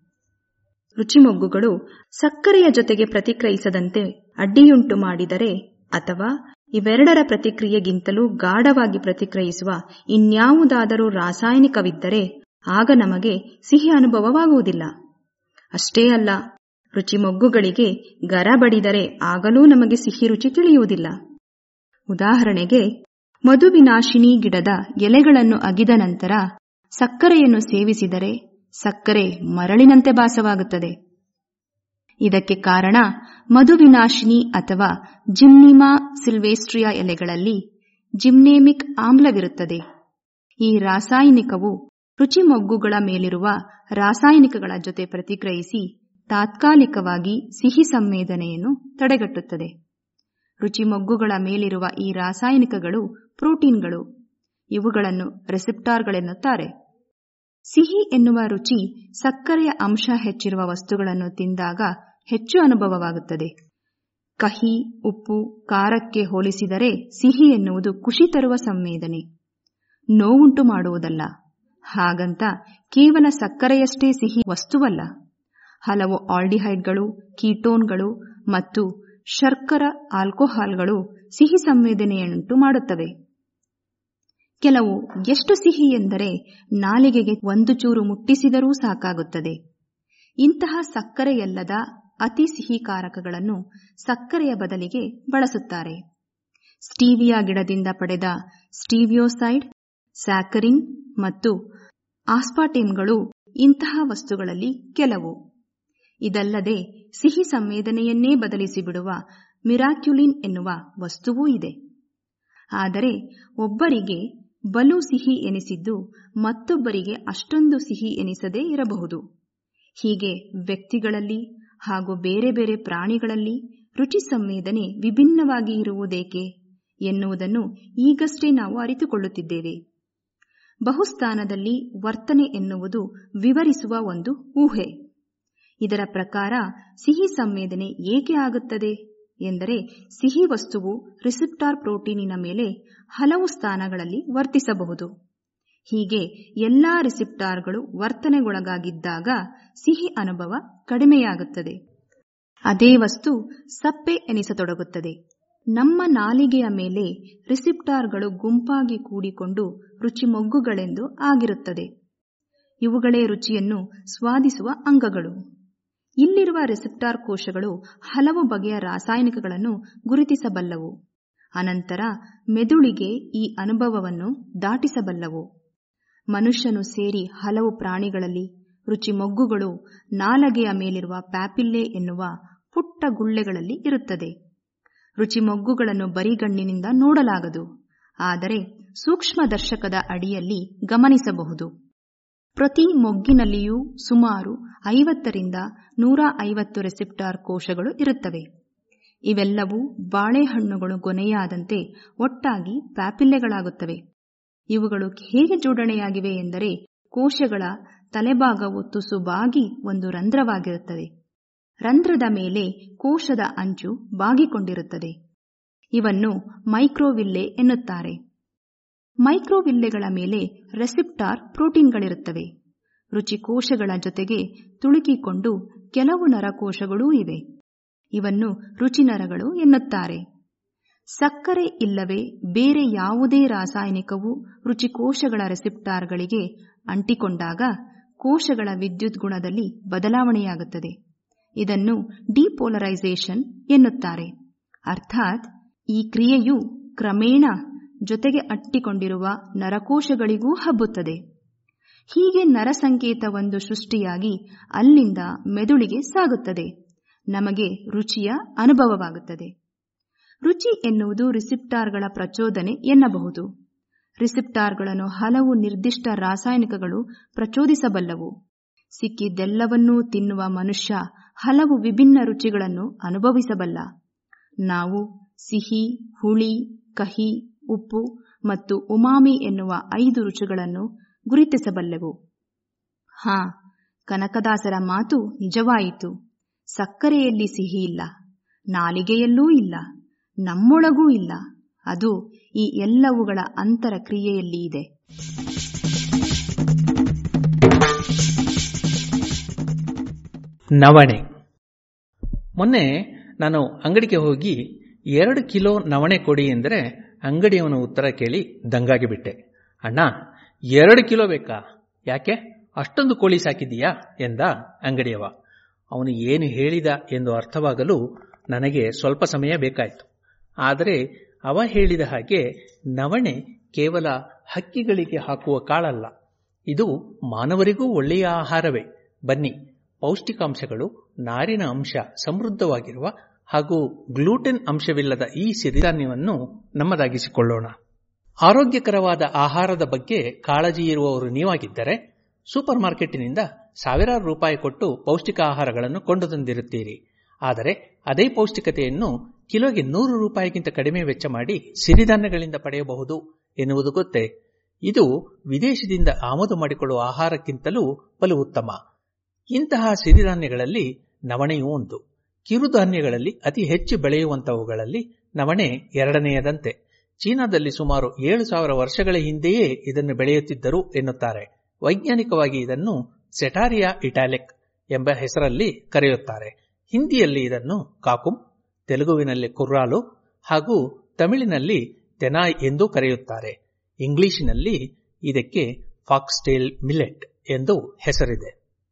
ರುಚಿಮೊಗ್ಗುಗಳು ಸಕ್ಕರೆಯ ಜೊತೆಗೆ ಪ್ರತಿಕ್ರಿಯಿಸದಂತೆ ಅಡ್ಡಿಯುಂಟು ಮಾಡಿದರೆ ಅಥವಾ ಇವೆರಡರ ಪ್ರತಿಕ್ರಿಯೆಗಿಂತಲೂ ಗಾಢವಾಗಿ ಪ್ರತಿಕ್ರಿಯಿಸುವ ಇನ್ಯಾವುದಾದರೂ ರಾಸಾಯನಿಕವಿದ್ದರೆ ಆಗ ನಮಗೆ ಸಿಹಿ ಅನುಭವವಾಗುವುದಿಲ್ಲ ಅಷ್ಟೇ ಅಲ್ಲ ರುಚಿಮೊಗ್ಗುಗಳಿಗೆ ಗರ ಬಡಿದರೆ ಆಗಲೂ ನಮಗೆ ಸಿಹಿ ರುಚಿ ತಿಳಿಯುವುದಿಲ್ಲ ಉದಾಹರಣೆಗೆ ಮಧುವಿನಾಶಿನಿ ಗಿಡದ ಎಲೆಗಳನ್ನು ಅಗಿದ ನಂತರ ಸಕ್ಕರೆಯನ್ನು ಸೇವಿಸಿದರೆ ಸಕ್ಕರೆ ಮರಳಿನಂತೆ ಭಾಸವಾಗುತ್ತದೆ ಇದಕ್ಕೆ ಕಾರಣ ಮಧುವಿನಾಶಿನಿ ಅಥವಾ ಜಿಮ್ನಿಮಾ ಸಿಲ್ವೇಸ್ಟ್ರಿಯಾ ಎಲೆಗಳಲ್ಲಿ ಜಿಮ್ನೇಮಿಕ್ ಆಮ್ಲವಿರುತ್ತದೆ ಈ ರಾಸಾಯನಿಕವು ರುಚಿಮೊಗ್ಗುಗಳ ಮೇಲಿರುವ ರಾಸಾಯನಿಕಗಳ ಜೊತೆ ಪ್ರತಿಕ್ರಿಯಿಸಿ ತಾತ್ಕಾಲಿಕವಾಗಿ ಸಿಹಿ ಸಂವೇದನೆಯನ್ನು ತಡೆಗಟ್ಟುತ್ತದೆ ರುಚಿಮೊಗ್ಗುಗಳ ಮೇಲಿರುವ ಈ ರಾಸಾಯನಿಕಗಳು ಪ್ರೋಟೀನ್ಗಳು ಇವುಗಳನ್ನು ರೆಸಿಪ್ಟಾರ್ಗಳೆನ್ನುತ್ತಾರೆ ಸಿಹಿ ಎನ್ನುವ ರುಚಿ ಸಕ್ಕರೆಯ ಅಂಶ ಹೆಚ್ಚಿರುವ ವಸ್ತುಗಳನ್ನು ತಿಂದಾಗ ಹೆಚ್ಚು ಅನುಭವವಾಗುತ್ತದೆ ಕಹಿ ಉಪ್ಪು ಖಾರಕ್ಕೆ ಹೋಲಿಸಿದರೆ ಸಿಹಿ ಎನ್ನುವುದು ಖುಷಿ ತರುವ ಸಂವೇದನೆ ನೋವುಂಟು ಮಾಡುವುದಲ್ಲ ಹಾಗಂತ ಕೇವಲ ಸಕ್ಕರೆಯಷ್ಟೇ ಸಿಹಿ ವಸ್ತುವಲ್ಲ ಹಲವು ಆಲ್ಡಿಹೈಡ್ಗಳು ಕೀಟೋನ್ಗಳು ಮತ್ತು ಶರ್ಕರ ಆಲ್ಕೋಹಾಲ್ಗಳು ಸಿಹಿ ಸಂವೇದನೆಯನ್ನುಂಟು ಮಾಡುತ್ತವೆ ಕೆಲವು ಎಷ್ಟು ಸಿಹಿ ಎಂದರೆ ನಾಲಿಗೆಗೆ ಒಂದು ಚೂರು ಮುಟ್ಟಿಸಿದರೂ ಸಾಕಾಗುತ್ತದೆ ಇಂತಹ ಸಕ್ಕರೆಯಲ್ಲದ ಅತಿ ಸಿಹಿ ಕಾರಕಗಳನ್ನು ಸಕ್ಕರೆಯ ಬದಲಿಗೆ ಬಳಸುತ್ತಾರೆ ಸ್ಟೀವಿಯಾ ಗಿಡದಿಂದ ಪಡೆದ ಸ್ಟೀವಿಯೋಸೈಡ್ ಸ್ಯಾಕರಿನ್ ಮತ್ತು ಆಸ್ಪಾಟೇಮ್ಗಳು ಇಂತಹ ವಸ್ತುಗಳಲ್ಲಿ ಕೆಲವು ಇದಲ್ಲದೆ ಸಿಹಿ ಸಂವೇದನೆಯನ್ನೇ ಬದಲಿಸಿಬಿಡುವ ಮಿರಾಕ್ಯುಲಿನ್ ಎನ್ನುವ ವಸ್ತುವೂ ಇದೆ ಆದರೆ ಒಬ್ಬರಿಗೆ ಬಲು ಸಿಹಿ ಎನಿಸಿದ್ದು ಮತ್ತೊಬ್ಬರಿಗೆ ಅಷ್ಟೊಂದು ಸಿಹಿ ಎನಿಸದೇ ಇರಬಹುದು ಹೀಗೆ ವ್ಯಕ್ತಿಗಳಲ್ಲಿ ಹಾಗೂ ಬೇರೆ ಬೇರೆ ಪ್ರಾಣಿಗಳಲ್ಲಿ ರುಚಿ ಸಂವೇದನೆ ವಿಭಿನ್ನವಾಗಿ ಇರುವುದೇಕೆ ಎನ್ನುವುದನ್ನು ಈಗಷ್ಟೇ ನಾವು ಅರಿತುಕೊಳ್ಳುತ್ತಿದ್ದೇವೆ ಬಹುಸ್ಥಾನದಲ್ಲಿ ವರ್ತನೆ ಎನ್ನುವುದು ವಿವರಿಸುವ ಒಂದು ಊಹೆ ಇದರ ಪ್ರಕಾರ ಸಿಹಿ ಸಂವೇದನೆ ಏಕೆ ಆಗುತ್ತದೆ ಎಂದರೆ ಸಿಹಿ ವಸ್ತುವು ರಿಸಿಪ್ಟಾರ್ ಪ್ರೋಟೀನಿನ ಮೇಲೆ ಹಲವು ಸ್ಥಾನಗಳಲ್ಲಿ ವರ್ತಿಸಬಹುದು ಹೀಗೆ ಎಲ್ಲಾ ರಿಸಿಪ್ಟಾರ್ಗಳು ವರ್ತನೆಗೊಳಗಾಗಿದ್ದಾಗ ಸಿಹಿ ಅನುಭವ ಕಡಿಮೆಯಾಗುತ್ತದೆ ಅದೇ ವಸ್ತು ಸಪ್ಪೆ ಎನಿಸತೊಡಗುತ್ತದೆ ನಮ್ಮ ನಾಲಿಗೆಯ ಮೇಲೆ ರಿಸಿಪ್ಟಾರ್ಗಳು ಗುಂಪಾಗಿ ಕೂಡಿಕೊಂಡು ರುಚಿಮೊಗ್ಗುಗಳೆಂದು ಆಗಿರುತ್ತದೆ ಇವುಗಳೇ ರುಚಿಯನ್ನು ಸ್ವಾದಿಸುವ ಅಂಗಗಳು ಇಲ್ಲಿರುವ ರಿಸೆಪ್ಟಾರ್ ಕೋಶಗಳು ಹಲವು ಬಗೆಯ ರಾಸಾಯನಿಕಗಳನ್ನು ಗುರುತಿಸಬಲ್ಲವು ಅನಂತರ ಮೆದುಳಿಗೆ ಈ ಅನುಭವವನ್ನು ದಾಟಿಸಬಲ್ಲವು ಮನುಷ್ಯನು ಸೇರಿ ಹಲವು ಪ್ರಾಣಿಗಳಲ್ಲಿ ರುಚಿಮೊಗ್ಗುಗಳು ನಾಲಗೆಯ ಮೇಲಿರುವ ಪ್ಯಾಪಿಲ್ಲೆ ಎನ್ನುವ ಪುಟ್ಟ ಗುಳ್ಳೆಗಳಲ್ಲಿ ಇರುತ್ತದೆ ರುಚಿಮೊಗ್ಗುಗಳನ್ನು ಬರಿಗಣ್ಣಿನಿಂದ ನೋಡಲಾಗದು ಆದರೆ ಸೂಕ್ಷ್ಮದರ್ಶಕದ ಅಡಿಯಲ್ಲಿ ಗಮನಿಸಬಹುದು ಪ್ರತಿ ಮೊಗ್ಗಿನಲ್ಲಿಯೂ ಸುಮಾರು ಐವತ್ತರಿಂದ ನೂರ ಐವತ್ತು ರೆಸಿಪ್ಟಾರ್ ಕೋಶಗಳು ಇರುತ್ತವೆ ಇವೆಲ್ಲವೂ ಬಾಳೆಹಣ್ಣುಗಳು ಗೊನೆಯಾದಂತೆ ಒಟ್ಟಾಗಿ ಪ್ಯಾಪಿಲ್ಲೆಗಳಾಗುತ್ತವೆ ಇವುಗಳು ಹೇಗೆ ಜೋಡಣೆಯಾಗಿವೆ ಎಂದರೆ ಕೋಶಗಳ ತಲೆಭಾಗವು ತುಸುಬಾಗಿ ಒಂದು ರಂಧ್ರವಾಗಿರುತ್ತದೆ ರಂಧ್ರದ ಮೇಲೆ ಕೋಶದ ಅಂಚು ಬಾಗಿಕೊಂಡಿರುತ್ತದೆ ಇವನ್ನು ಮೈಕ್ರೋವಿಲ್ಲೆ ಎನ್ನುತ್ತಾರೆ ಮೈಕ್ರೋವಿಲ್ಲೆಗಳ ಮೇಲೆ ರೆಸಿಪ್ಟಾರ್ ಪ್ರೋಟೀನ್ಗಳಿರುತ್ತವೆ ರುಚಿಕೋಶಗಳ ಜೊತೆಗೆ ತುಳುಕಿಕೊಂಡು ಕೆಲವು ನರಕೋಶಗಳೂ ಇವೆ ಇವನ್ನು ರುಚಿನರಗಳು ಎನ್ನುತ್ತಾರೆ ಸಕ್ಕರೆ ಇಲ್ಲವೇ ಬೇರೆ ಯಾವುದೇ ರಾಸಾಯನಿಕವು ರುಚಿಕೋಶಗಳ ರೆಸಿಪ್ಟಾರ್ಗಳಿಗೆ ಅಂಟಿಕೊಂಡಾಗ ಕೋಶಗಳ ವಿದ್ಯುತ್ ಗುಣದಲ್ಲಿ ಬದಲಾವಣೆಯಾಗುತ್ತದೆ ಇದನ್ನು ಡಿಪೋಲರೈಸೇಷನ್ ಎನ್ನುತ್ತಾರೆ ಅರ್ಥಾತ್ ಈ ಕ್ರಿಯೆಯು ಕ್ರಮೇಣ ಜೊತೆಗೆ ಅಟ್ಟಿಕೊಂಡಿರುವ ನರಕೋಶಗಳಿಗೂ ಹಬ್ಬುತ್ತದೆ ಹೀಗೆ ನರಸಂಕೇತವೊಂದು ಸೃಷ್ಟಿಯಾಗಿ ಅಲ್ಲಿಂದ ಮೆದುಳಿಗೆ ಸಾಗುತ್ತದೆ ನಮಗೆ ರುಚಿಯ ಅನುಭವವಾಗುತ್ತದೆ ರುಚಿ ಎನ್ನುವುದು ರಿಸಿಪ್ಟಾರ್ಗಳ ಪ್ರಚೋದನೆ ಎನ್ನಬಹುದು ರಿಸಿಪ್ಟಾರ್ಗಳನ್ನು ಹಲವು ನಿರ್ದಿಷ್ಟ ರಾಸಾಯನಿಕಗಳು ಪ್ರಚೋದಿಸಬಲ್ಲವು ಸಿಕ್ಕಿದ್ದೆಲ್ಲವನ್ನೂ ತಿನ್ನುವ ಮನುಷ್ಯ ಹಲವು ವಿಭಿನ್ನ ರುಚಿಗಳನ್ನು ಅನುಭವಿಸಬಲ್ಲ ನಾವು ಸಿಹಿ ಹುಳಿ ಕಹಿ ಉಪ್ಪು ಮತ್ತು ಉಮಾಮಿ ಎನ್ನುವ ಐದು ರುಚಿಗಳನ್ನು ಗುರುತಿಸಬಲ್ಲೆವು ಹಾ ಕನಕದಾಸರ ಮಾತು ನಿಜವಾಯಿತು ಸಕ್ಕರೆಯಲ್ಲಿ ಸಿಹಿ ಇಲ್ಲ ನಾಲಿಗೆಯಲ್ಲೂ ಇಲ್ಲ ನಮ್ಮೊಳಗೂ ಇಲ್ಲ ಅದು ಈ ಎಲ್ಲವುಗಳ ಅಂತರ ಕ್ರಿಯೆಯಲ್ಲಿ ಇದೆ ನವಣೆ ಮೊನ್ನೆ ನಾನು ಅಂಗಡಿಗೆ ಹೋಗಿ ಎರಡು ಕಿಲೋ ನವಣೆ ಕೊಡಿ ಎಂದರೆ ಅಂಗಡಿಯವನ ಉತ್ತರ ಕೇಳಿ ದಂಗಾಗಿ ಬಿಟ್ಟೆ ಅಣ್ಣ ಎರಡು ಕಿಲೋ ಬೇಕಾ ಯಾಕೆ ಅಷ್ಟೊಂದು ಕೋಳಿ ಸಾಕಿದೀಯಾ ಎಂದ ಅಂಗಡಿಯವ ಅವನು ಏನು ಹೇಳಿದ ಎಂದು ಅರ್ಥವಾಗಲು ನನಗೆ ಸ್ವಲ್ಪ ಸಮಯ ಬೇಕಾಯಿತು ಆದರೆ ಅವ ಹೇಳಿದ ಹಾಗೆ ನವಣೆ ಕೇವಲ ಹಕ್ಕಿಗಳಿಗೆ ಹಾಕುವ ಕಾಳಲ್ಲ ಇದು ಮಾನವರಿಗೂ ಒಳ್ಳೆಯ ಆಹಾರವೇ ಬನ್ನಿ ಪೌಷ್ಟಿಕಾಂಶಗಳು ನಾರಿನ ಅಂಶ ಸಮೃದ್ಧವಾಗಿರುವ ಹಾಗೂ ಗ್ಲೂಟೆನ್ ಅಂಶವಿಲ್ಲದ ಈ ಸಿರಿಧಾನ್ಯವನ್ನು ನಮ್ಮದಾಗಿಸಿಕೊಳ್ಳೋಣ ಆರೋಗ್ಯಕರವಾದ ಆಹಾರದ ಬಗ್ಗೆ ಕಾಳಜಿ ಇರುವವರು ನೀವಾಗಿದ್ದರೆ ಸೂಪರ್ ಮಾರ್ಕೆಟಿನಿಂದ ಸಾವಿರಾರು ರೂಪಾಯಿ ಕೊಟ್ಟು ಪೌಷ್ಟಿಕ ಆಹಾರಗಳನ್ನು ಕೊಂಡು ತಂದಿರುತ್ತೀರಿ ಆದರೆ ಅದೇ ಪೌಷ್ಟಿಕತೆಯನ್ನು ಕಿಲೋಗೆ ನೂರು ರೂಪಾಯಿಗಿಂತ ಕಡಿಮೆ ವೆಚ್ಚ ಮಾಡಿ ಸಿರಿಧಾನ್ಯಗಳಿಂದ ಪಡೆಯಬಹುದು ಎನ್ನುವುದು ಗೊತ್ತೇ ಇದು ವಿದೇಶದಿಂದ ಆಮದು ಮಾಡಿಕೊಳ್ಳುವ ಆಹಾರಕ್ಕಿಂತಲೂ ಬಲು ಉತ್ತಮ ಇಂತಹ ಸಿರಿಧಾನ್ಯಗಳಲ್ಲಿ ನವಣೆಯೂ ಒಂದು ಕಿರುಧಾನ್ಯಗಳಲ್ಲಿ ಅತಿ ಹೆಚ್ಚು ಬೆಳೆಯುವಂತವುಗಳಲ್ಲಿ ನವಣೆ ಎರಡನೆಯದಂತೆ ಚೀನಾದಲ್ಲಿ ಸುಮಾರು ಏಳು ಸಾವಿರ ವರ್ಷಗಳ ಹಿಂದೆಯೇ ಇದನ್ನು ಬೆಳೆಯುತ್ತಿದ್ದರು ಎನ್ನುತ್ತಾರೆ ವೈಜ್ಞಾನಿಕವಾಗಿ ಇದನ್ನು ಸೆಟಾರಿಯಾ ಇಟಾಲಿಕ್ ಎಂಬ ಹೆಸರಲ್ಲಿ ಕರೆಯುತ್ತಾರೆ ಹಿಂದಿಯಲ್ಲಿ ಇದನ್ನು ಕಾಕುಂ ತೆಲುಗುವಿನಲ್ಲಿ ಕುರ್ರಾಲು ಹಾಗೂ ತಮಿಳಿನಲ್ಲಿ ತೆನಾಯ್ ಎಂದು ಕರೆಯುತ್ತಾರೆ ಇಂಗ್ಲಿಶಿನಲ್ಲಿ ಇದಕ್ಕೆ ಫಾಕ್ಸ್ಟೇಲ್ ಮಿಲೆಟ್ ಎಂದು ಹೆಸರಿದೆ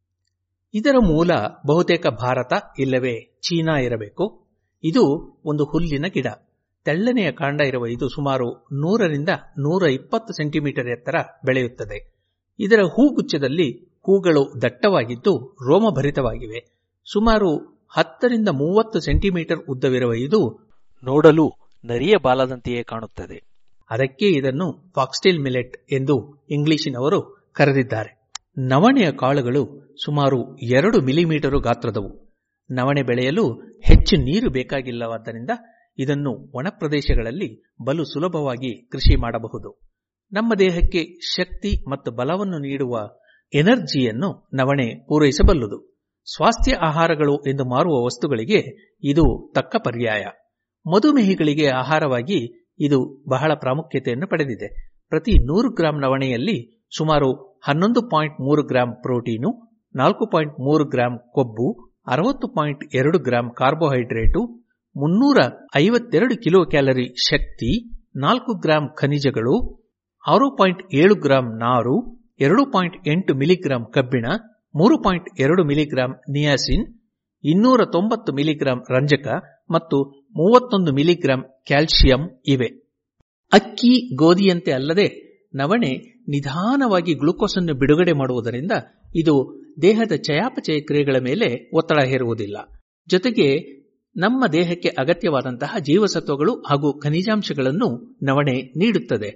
ಇದರ ಮೂಲ ಬಹುತೇಕ ಭಾರತ ಇಲ್ಲವೇ ಚೀನಾ ಇರಬೇಕು ಇದು ಒಂದು ಹುಲ್ಲಿನ ಗಿಡ ತೆಳ್ಳನೆಯ ಕಾಂಡ ಇರುವ ಇದು ಸುಮಾರು ನೂರರಿಂದ ನೂರ ಇಪ್ಪತ್ತು ಸೆಂಟಿಮೀಟರ್ ಎತ್ತರ ಬೆಳೆಯುತ್ತದೆ ಇದರ ಹೂಗುಚ್ಛದಲ್ಲಿ ಹೂಗಳು ದಟ್ಟವಾಗಿದ್ದು ರೋಮಭರಿತವಾಗಿವೆ ಸುಮಾರು ಹತ್ತರಿಂದ ಮೂವತ್ತು ಸೆಂಟಿಮೀಟರ್ ಉದ್ದವಿರುವ ಇದು ನೋಡಲು ನರಿಯ ಬಾಲದಂತೆಯೇ ಕಾಣುತ್ತದೆ ಅದಕ್ಕೆ ಇದನ್ನು ಫಾಕ್ಸ್ಟೇಲ್ ಮಿಲೆಟ್ ಎಂದು ಇಂಗ್ಲಿಶಿನವರು ಕರೆದಿದ್ದಾರೆ ನವಣೆಯ ಕಾಳುಗಳು ಸುಮಾರು ಎರಡು ಮಿಲಿಮೀಟರು ಗಾತ್ರದವು ನವಣೆ ಬೆಳೆಯಲು ಹೆಚ್ಚು ನೀರು ಬೇಕಾಗಿಲ್ಲವಾದ್ದರಿಂದ ಇದನ್ನು ಒಣ ಪ್ರದೇಶಗಳಲ್ಲಿ ಬಲು ಸುಲಭವಾಗಿ ಕೃಷಿ ಮಾಡಬಹುದು ನಮ್ಮ ದೇಹಕ್ಕೆ ಶಕ್ತಿ ಮತ್ತು ಬಲವನ್ನು ನೀಡುವ ಎನರ್ಜಿಯನ್ನು ನವಣೆ ಪೂರೈಸಬಲ್ಲುದು ಸ್ವಾಸ್ಥ್ಯ ಆಹಾರಗಳು ಎಂದು ಮಾರುವ ವಸ್ತುಗಳಿಗೆ ಇದು ತಕ್ಕ ಪರ್ಯಾಯ ಮಧುಮೇಹಿಗಳಿಗೆ ಆಹಾರವಾಗಿ ಇದು ಬಹಳ ಪ್ರಾಮುಖ್ಯತೆಯನ್ನು ಪಡೆದಿದೆ ಪ್ರತಿ ನೂರು ಗ್ರಾಂ ನವಣೆಯಲ್ಲಿ ಸುಮಾರು ಹನ್ನೊಂದು ಪಾಯಿಂಟ್ ಮೂರು ಗ್ರಾಂ ಪ್ರೋಟೀನು ನಾಲ್ಕು ಪಾಯಿಂಟ್ ಮೂರು ಗ್ರಾಂ ಕೊಬ್ಬು ಅರವತ್ತು ಪಾಯಿಂಟ್ ಎರಡು ಗ್ರಾಂ ಕಾರ್ಬೋಹೈಡ್ರೇಟು ಮುನ್ನೂರ ಐವತ್ತೆರಡು ಕಿಲೋ ಕ್ಯಾಲರಿ ಶಕ್ತಿ ನಾಲ್ಕು ಗ್ರಾಂ ಖನಿಜಗಳು ಆರು ಪಾಯಿಂಟ್ ಏಳು ಗ್ರಾಂ ನಾರು ಎರಡು ಪಾಯಿಂಟ್ ಎಂಟು ಮಿಲಿಗ್ರಾಂ ಕಬ್ಬಿಣ ಮೂರು ಪಾಯಿಂಟ್ ಎರಡು ಮಿಲಿಗ್ರಾಂ ನಿಯಾಸಿನ್ ಇನ್ನೂರ ತೊಂಬತ್ತು ಮಿಲಿಗ್ರಾಂ ರಂಜಕ ಮತ್ತು ಮೂವತ್ತೊಂದು ಮಿಲಿಗ್ರಾಂ ಕ್ಯಾಲ್ಸಿಯಂ ಇವೆ ಅಕ್ಕಿ ಗೋಧಿಯಂತೆ ಅಲ್ಲದೆ ನವಣೆ ನಿಧಾನವಾಗಿ ಗ್ಲೂಕೋಸ್ ಅನ್ನು ಬಿಡುಗಡೆ ಮಾಡುವುದರಿಂದ ಇದು ದೇಹದ ಚಯಾಪಚಯ ಕ್ರಿಯೆಗಳ ಮೇಲೆ ಒತ್ತಡ ಹೇರುವುದಿಲ್ಲ ಜೊತೆಗೆ ನಮ್ಮ ದೇಹಕ್ಕೆ ಅಗತ್ಯವಾದಂತಹ ಜೀವಸತ್ವಗಳು ಹಾಗೂ ಖನಿಜಾಂಶಗಳನ್ನು ನವಣೆ ನೀಡುತ್ತದೆ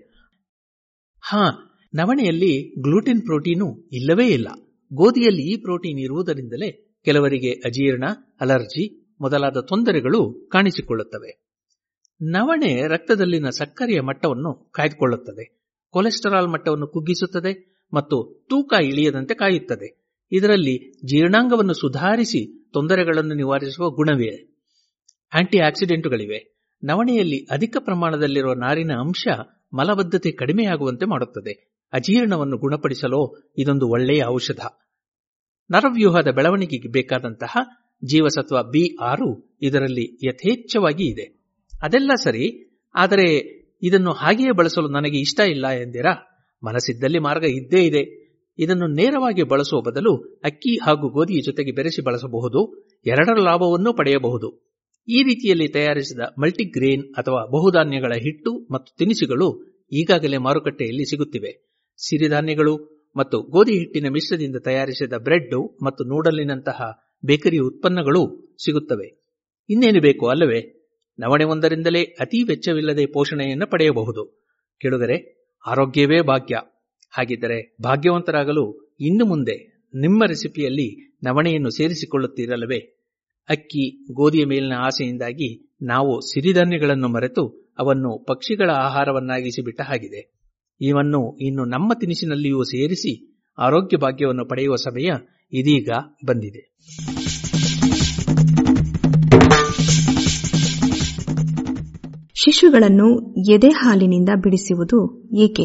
ಹಾ ನವಣೆಯಲ್ಲಿ ಗ್ಲೂಟೆನ್ ಪ್ರೋಟೀನು ಇಲ್ಲವೇ ಇಲ್ಲ ಗೋಧಿಯಲ್ಲಿ ಈ ಪ್ರೋಟೀನ್ ಇರುವುದರಿಂದಲೇ ಕೆಲವರಿಗೆ ಅಜೀರ್ಣ ಅಲರ್ಜಿ ಮೊದಲಾದ ತೊಂದರೆಗಳು ಕಾಣಿಸಿಕೊಳ್ಳುತ್ತವೆ ನವಣೆ ರಕ್ತದಲ್ಲಿನ ಸಕ್ಕರೆಯ ಮಟ್ಟವನ್ನು ಕಾಯ್ದುಕೊಳ್ಳುತ್ತದೆ ಕೊಲೆಸ್ಟರಾಲ್ ಮಟ್ಟವನ್ನು ಕುಗ್ಗಿಸುತ್ತದೆ ಮತ್ತು ತೂಕ ಇಳಿಯದಂತೆ ಕಾಯುತ್ತದೆ ಇದರಲ್ಲಿ ಜೀರ್ಣಾಂಗವನ್ನು ಸುಧಾರಿಸಿ ತೊಂದರೆಗಳನ್ನು ನಿವಾರಿಸುವ ಗುಣವಿದೆ ಆಂಟಿ ಆಕ್ಸಿಡೆಂಟುಗಳಿವೆ ನವಣೆಯಲ್ಲಿ ಅಧಿಕ ಪ್ರಮಾಣದಲ್ಲಿರುವ ನಾರಿನ ಅಂಶ ಮಲಬದ್ಧತೆ ಕಡಿಮೆಯಾಗುವಂತೆ ಮಾಡುತ್ತದೆ ಅಜೀರ್ಣವನ್ನು ಗುಣಪಡಿಸಲು ಇದೊಂದು ಒಳ್ಳೆಯ ಔಷಧ ನರವ್ಯೂಹದ ಬೆಳವಣಿಗೆಗೆ ಬೇಕಾದಂತಹ ಜೀವಸತ್ವ ಬಿ ಆರು ಇದರಲ್ಲಿ ಯಥೇಚ್ಛವಾಗಿ ಇದೆ ಅದೆಲ್ಲ ಸರಿ ಆದರೆ ಇದನ್ನು ಹಾಗೆಯೇ ಬಳಸಲು ನನಗೆ ಇಷ್ಟ ಇಲ್ಲ ಎಂದಿರಾ ಮನಸ್ಸಿದ್ದಲ್ಲಿ ಮಾರ್ಗ ಇದ್ದೇ ಇದೆ ಇದನ್ನು ನೇರವಾಗಿ ಬಳಸುವ ಬದಲು ಅಕ್ಕಿ ಹಾಗೂ ಗೋಧಿಯ ಜೊತೆಗೆ ಬೆರೆಸಿ ಬಳಸಬಹುದು ಎರಡರ ಲಾಭವನ್ನೂ ಪಡೆಯಬಹುದು ಈ ರೀತಿಯಲ್ಲಿ ತಯಾರಿಸಿದ ಮಲ್ಟಿಗ್ರೇನ್ ಅಥವಾ ಬಹುಧಾನ್ಯಗಳ ಹಿಟ್ಟು ಮತ್ತು ತಿನಿಸುಗಳು ಈಗಾಗಲೇ ಮಾರುಕಟ್ಟೆಯಲ್ಲಿ ಸಿಗುತ್ತಿವೆ ಸಿರಿಧಾನ್ಯಗಳು ಮತ್ತು ಗೋಧಿ ಹಿಟ್ಟಿನ ಮಿಶ್ರದಿಂದ ತಯಾರಿಸಿದ ಬ್ರೆಡ್ ಮತ್ತು ನೂಡಲಿನಂತಹ ಬೇಕರಿ ಉತ್ಪನ್ನಗಳು ಸಿಗುತ್ತವೆ ಇನ್ನೇನು ಬೇಕು ಅಲ್ಲವೇ ನವಣೆ ಒಂದರಿಂದಲೇ ಅತಿ ವೆಚ್ಚವಿಲ್ಲದೆ ಪೋಷಣೆಯನ್ನು ಪಡೆಯಬಹುದು ಕೇಳಿದರೆ ಆರೋಗ್ಯವೇ ಭಾಗ್ಯ ಹಾಗಿದ್ದರೆ ಭಾಗ್ಯವಂತರಾಗಲು ಇನ್ನು ಮುಂದೆ ನಿಮ್ಮ ರೆಸಿಪಿಯಲ್ಲಿ ನವಣೆಯನ್ನು ಸೇರಿಸಿಕೊಳ್ಳುತ್ತೀರಲ್ಲವೇ ಅಕ್ಕಿ ಗೋಧಿಯ ಮೇಲಿನ ಆಸೆಯಿಂದಾಗಿ ನಾವು ಸಿರಿಧಾನ್ಯಗಳನ್ನು ಮರೆತು ಅವನ್ನು ಪಕ್ಷಿಗಳ ಆಹಾರವನ್ನಾಗಿಸಿ ಬಿಟ್ಟ ಹಾಗಿದೆ ಇವನ್ನು ಇನ್ನು ನಮ್ಮ ತಿನಿಸಿನಲ್ಲಿಯೂ ಸೇರಿಸಿ ಆರೋಗ್ಯ ಭಾಗ್ಯವನ್ನು ಪಡೆಯುವ ಸಮಯ ಇದೀಗ ಬಂದಿದೆ ಶಿಶುಗಳನ್ನು ಎದೆ ಹಾಲಿನಿಂದ ಬಿಡಿಸುವುದು ಏಕೆ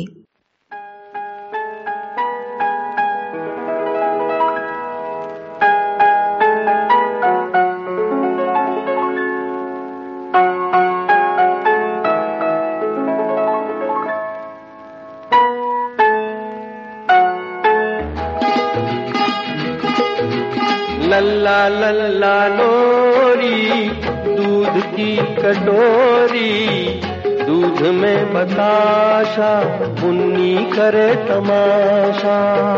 लल्ला लल्ला लोरी दूध की कटोरी दूध में बताशा उन्नी करे तमाशा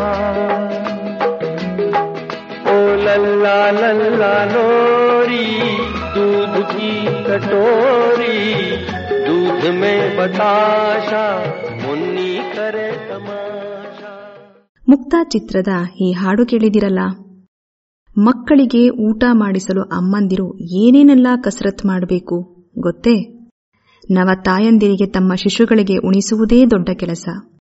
ओ लल्ला लल्ला लोरी दूध की कटोरी दूध दूध में बताशा मुन्नी करे तमाशा ಮುಕ್ತಾ ಚಿತ್ರದ ಈ ಹಾಡು ಕೇಳಿದಿರಲ್ಲ ಮಕ್ಕಳಿಗೆ ಊಟ ಮಾಡಿಸಲು ಅಮ್ಮಂದಿರು ಏನೇನೆಲ್ಲ ಕಸರತ್ ಮಾಡಬೇಕು ಗೊತ್ತೇ ನವ ತಾಯಂದಿರಿಗೆ ತಮ್ಮ ಶಿಶುಗಳಿಗೆ ಉಣಿಸುವುದೇ ದೊಡ್ಡ ಕೆಲಸ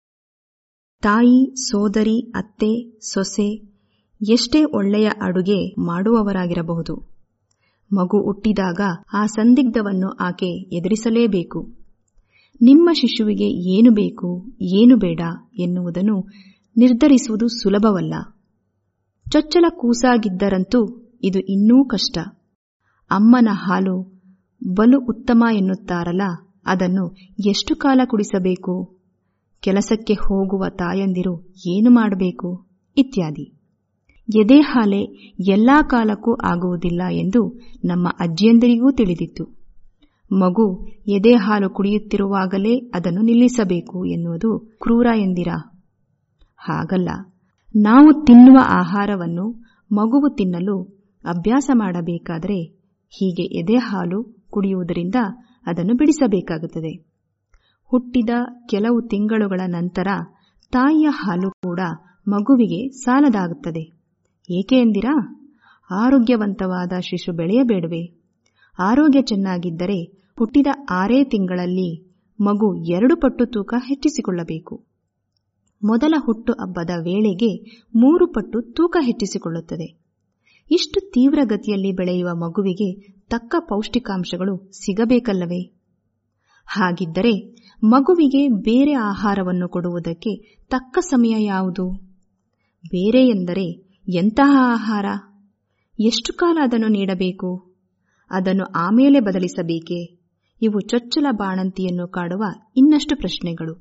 ತಾಯಿ ಸೋದರಿ ಅತ್ತೆ ಸೊಸೆ ಎಷ್ಟೇ ಒಳ್ಳೆಯ ಅಡುಗೆ ಮಾಡುವವರಾಗಿರಬಹುದು ಮಗು ಹುಟ್ಟಿದಾಗ ಆ ಸಂದಿಗ್ಧವನ್ನು ಆಕೆ ಎದುರಿಸಲೇಬೇಕು ನಿಮ್ಮ ಶಿಶುವಿಗೆ ಏನು ಬೇಕು ಏನು ಬೇಡ ಎನ್ನುವುದನ್ನು ನಿರ್ಧರಿಸುವುದು ಸುಲಭವಲ್ಲ ಚೊಚ್ಚಲ ಕೂಸಾಗಿದ್ದರಂತೂ ಇದು ಇನ್ನೂ ಕಷ್ಟ ಅಮ್ಮನ ಹಾಲು ಬಲು ಉತ್ತಮ ಎನ್ನುತ್ತಾರಲ್ಲ ಅದನ್ನು ಎಷ್ಟು ಕಾಲ ಕುಡಿಸಬೇಕು ಕೆಲಸಕ್ಕೆ ಹೋಗುವ ತಾಯಂದಿರು ಏನು ಮಾಡಬೇಕು ಇತ್ಯಾದಿ ಎದೆ ಹಾಲೆ ಎಲ್ಲಾ ಕಾಲಕ್ಕೂ ಆಗುವುದಿಲ್ಲ ಎಂದು ನಮ್ಮ ಅಜ್ಜಿಯಂದಿರಿಗೂ ತಿಳಿದಿತ್ತು ಮಗು ಎದೆ ಹಾಲು ಕುಡಿಯುತ್ತಿರುವಾಗಲೇ ಅದನ್ನು ನಿಲ್ಲಿಸಬೇಕು ಎನ್ನುವುದು ಕ್ರೂರ ಎಂದಿರಾ ಹಾಗಲ್ಲ ನಾವು ತಿನ್ನುವ ಆಹಾರವನ್ನು ಮಗುವು ತಿನ್ನಲು ಅಭ್ಯಾಸ ಮಾಡಬೇಕಾದರೆ ಹೀಗೆ ಎದೆ ಹಾಲು ಕುಡಿಯುವುದರಿಂದ ಅದನ್ನು ಬಿಡಿಸಬೇಕಾಗುತ್ತದೆ ಹುಟ್ಟಿದ ಕೆಲವು ತಿಂಗಳುಗಳ ನಂತರ ತಾಯಿಯ ಹಾಲು ಕೂಡ ಮಗುವಿಗೆ ಸಾಲದಾಗುತ್ತದೆ ಏಕೆ ಎಂದಿರಾ ಆರೋಗ್ಯವಂತವಾದ ಶಿಶು ಬೆಳೆಯಬೇಡವೆ ಆರೋಗ್ಯ ಚೆನ್ನಾಗಿದ್ದರೆ ಹುಟ್ಟಿದ ಆರೇ ತಿಂಗಳಲ್ಲಿ ಮಗು ಎರಡು ಪಟ್ಟು ತೂಕ ಹೆಚ್ಚಿಸಿಕೊಳ್ಳಬೇಕು ಮೊದಲ ಹುಟ್ಟು ಹಬ್ಬದ ವೇಳೆಗೆ ಮೂರು ಪಟ್ಟು ತೂಕ ಹೆಚ್ಚಿಸಿಕೊಳ್ಳುತ್ತದೆ ಇಷ್ಟು ತೀವ್ರಗತಿಯಲ್ಲಿ ಬೆಳೆಯುವ ಮಗುವಿಗೆ ತಕ್ಕ ಪೌಷ್ಟಿಕಾಂಶಗಳು ಸಿಗಬೇಕಲ್ಲವೇ ಹಾಗಿದ್ದರೆ ಮಗುವಿಗೆ ಬೇರೆ ಆಹಾರವನ್ನು ಕೊಡುವುದಕ್ಕೆ ತಕ್ಕ ಸಮಯ ಯಾವುದು ಬೇರೆ ಎಂದರೆ ಎಂತಹ ಆಹಾರ ಎಷ್ಟು ಕಾಲ ಅದನ್ನು ನೀಡಬೇಕು ಅದನ್ನು ಆಮೇಲೆ ಬದಲಿಸಬೇಕೇ ಇವು ಚೊಚ್ಚಲ ಬಾಣಂತಿಯನ್ನು ಕಾಡುವ ಇನ್ನಷ್ಟು ಪ್ರಶ್ನೆಗಳು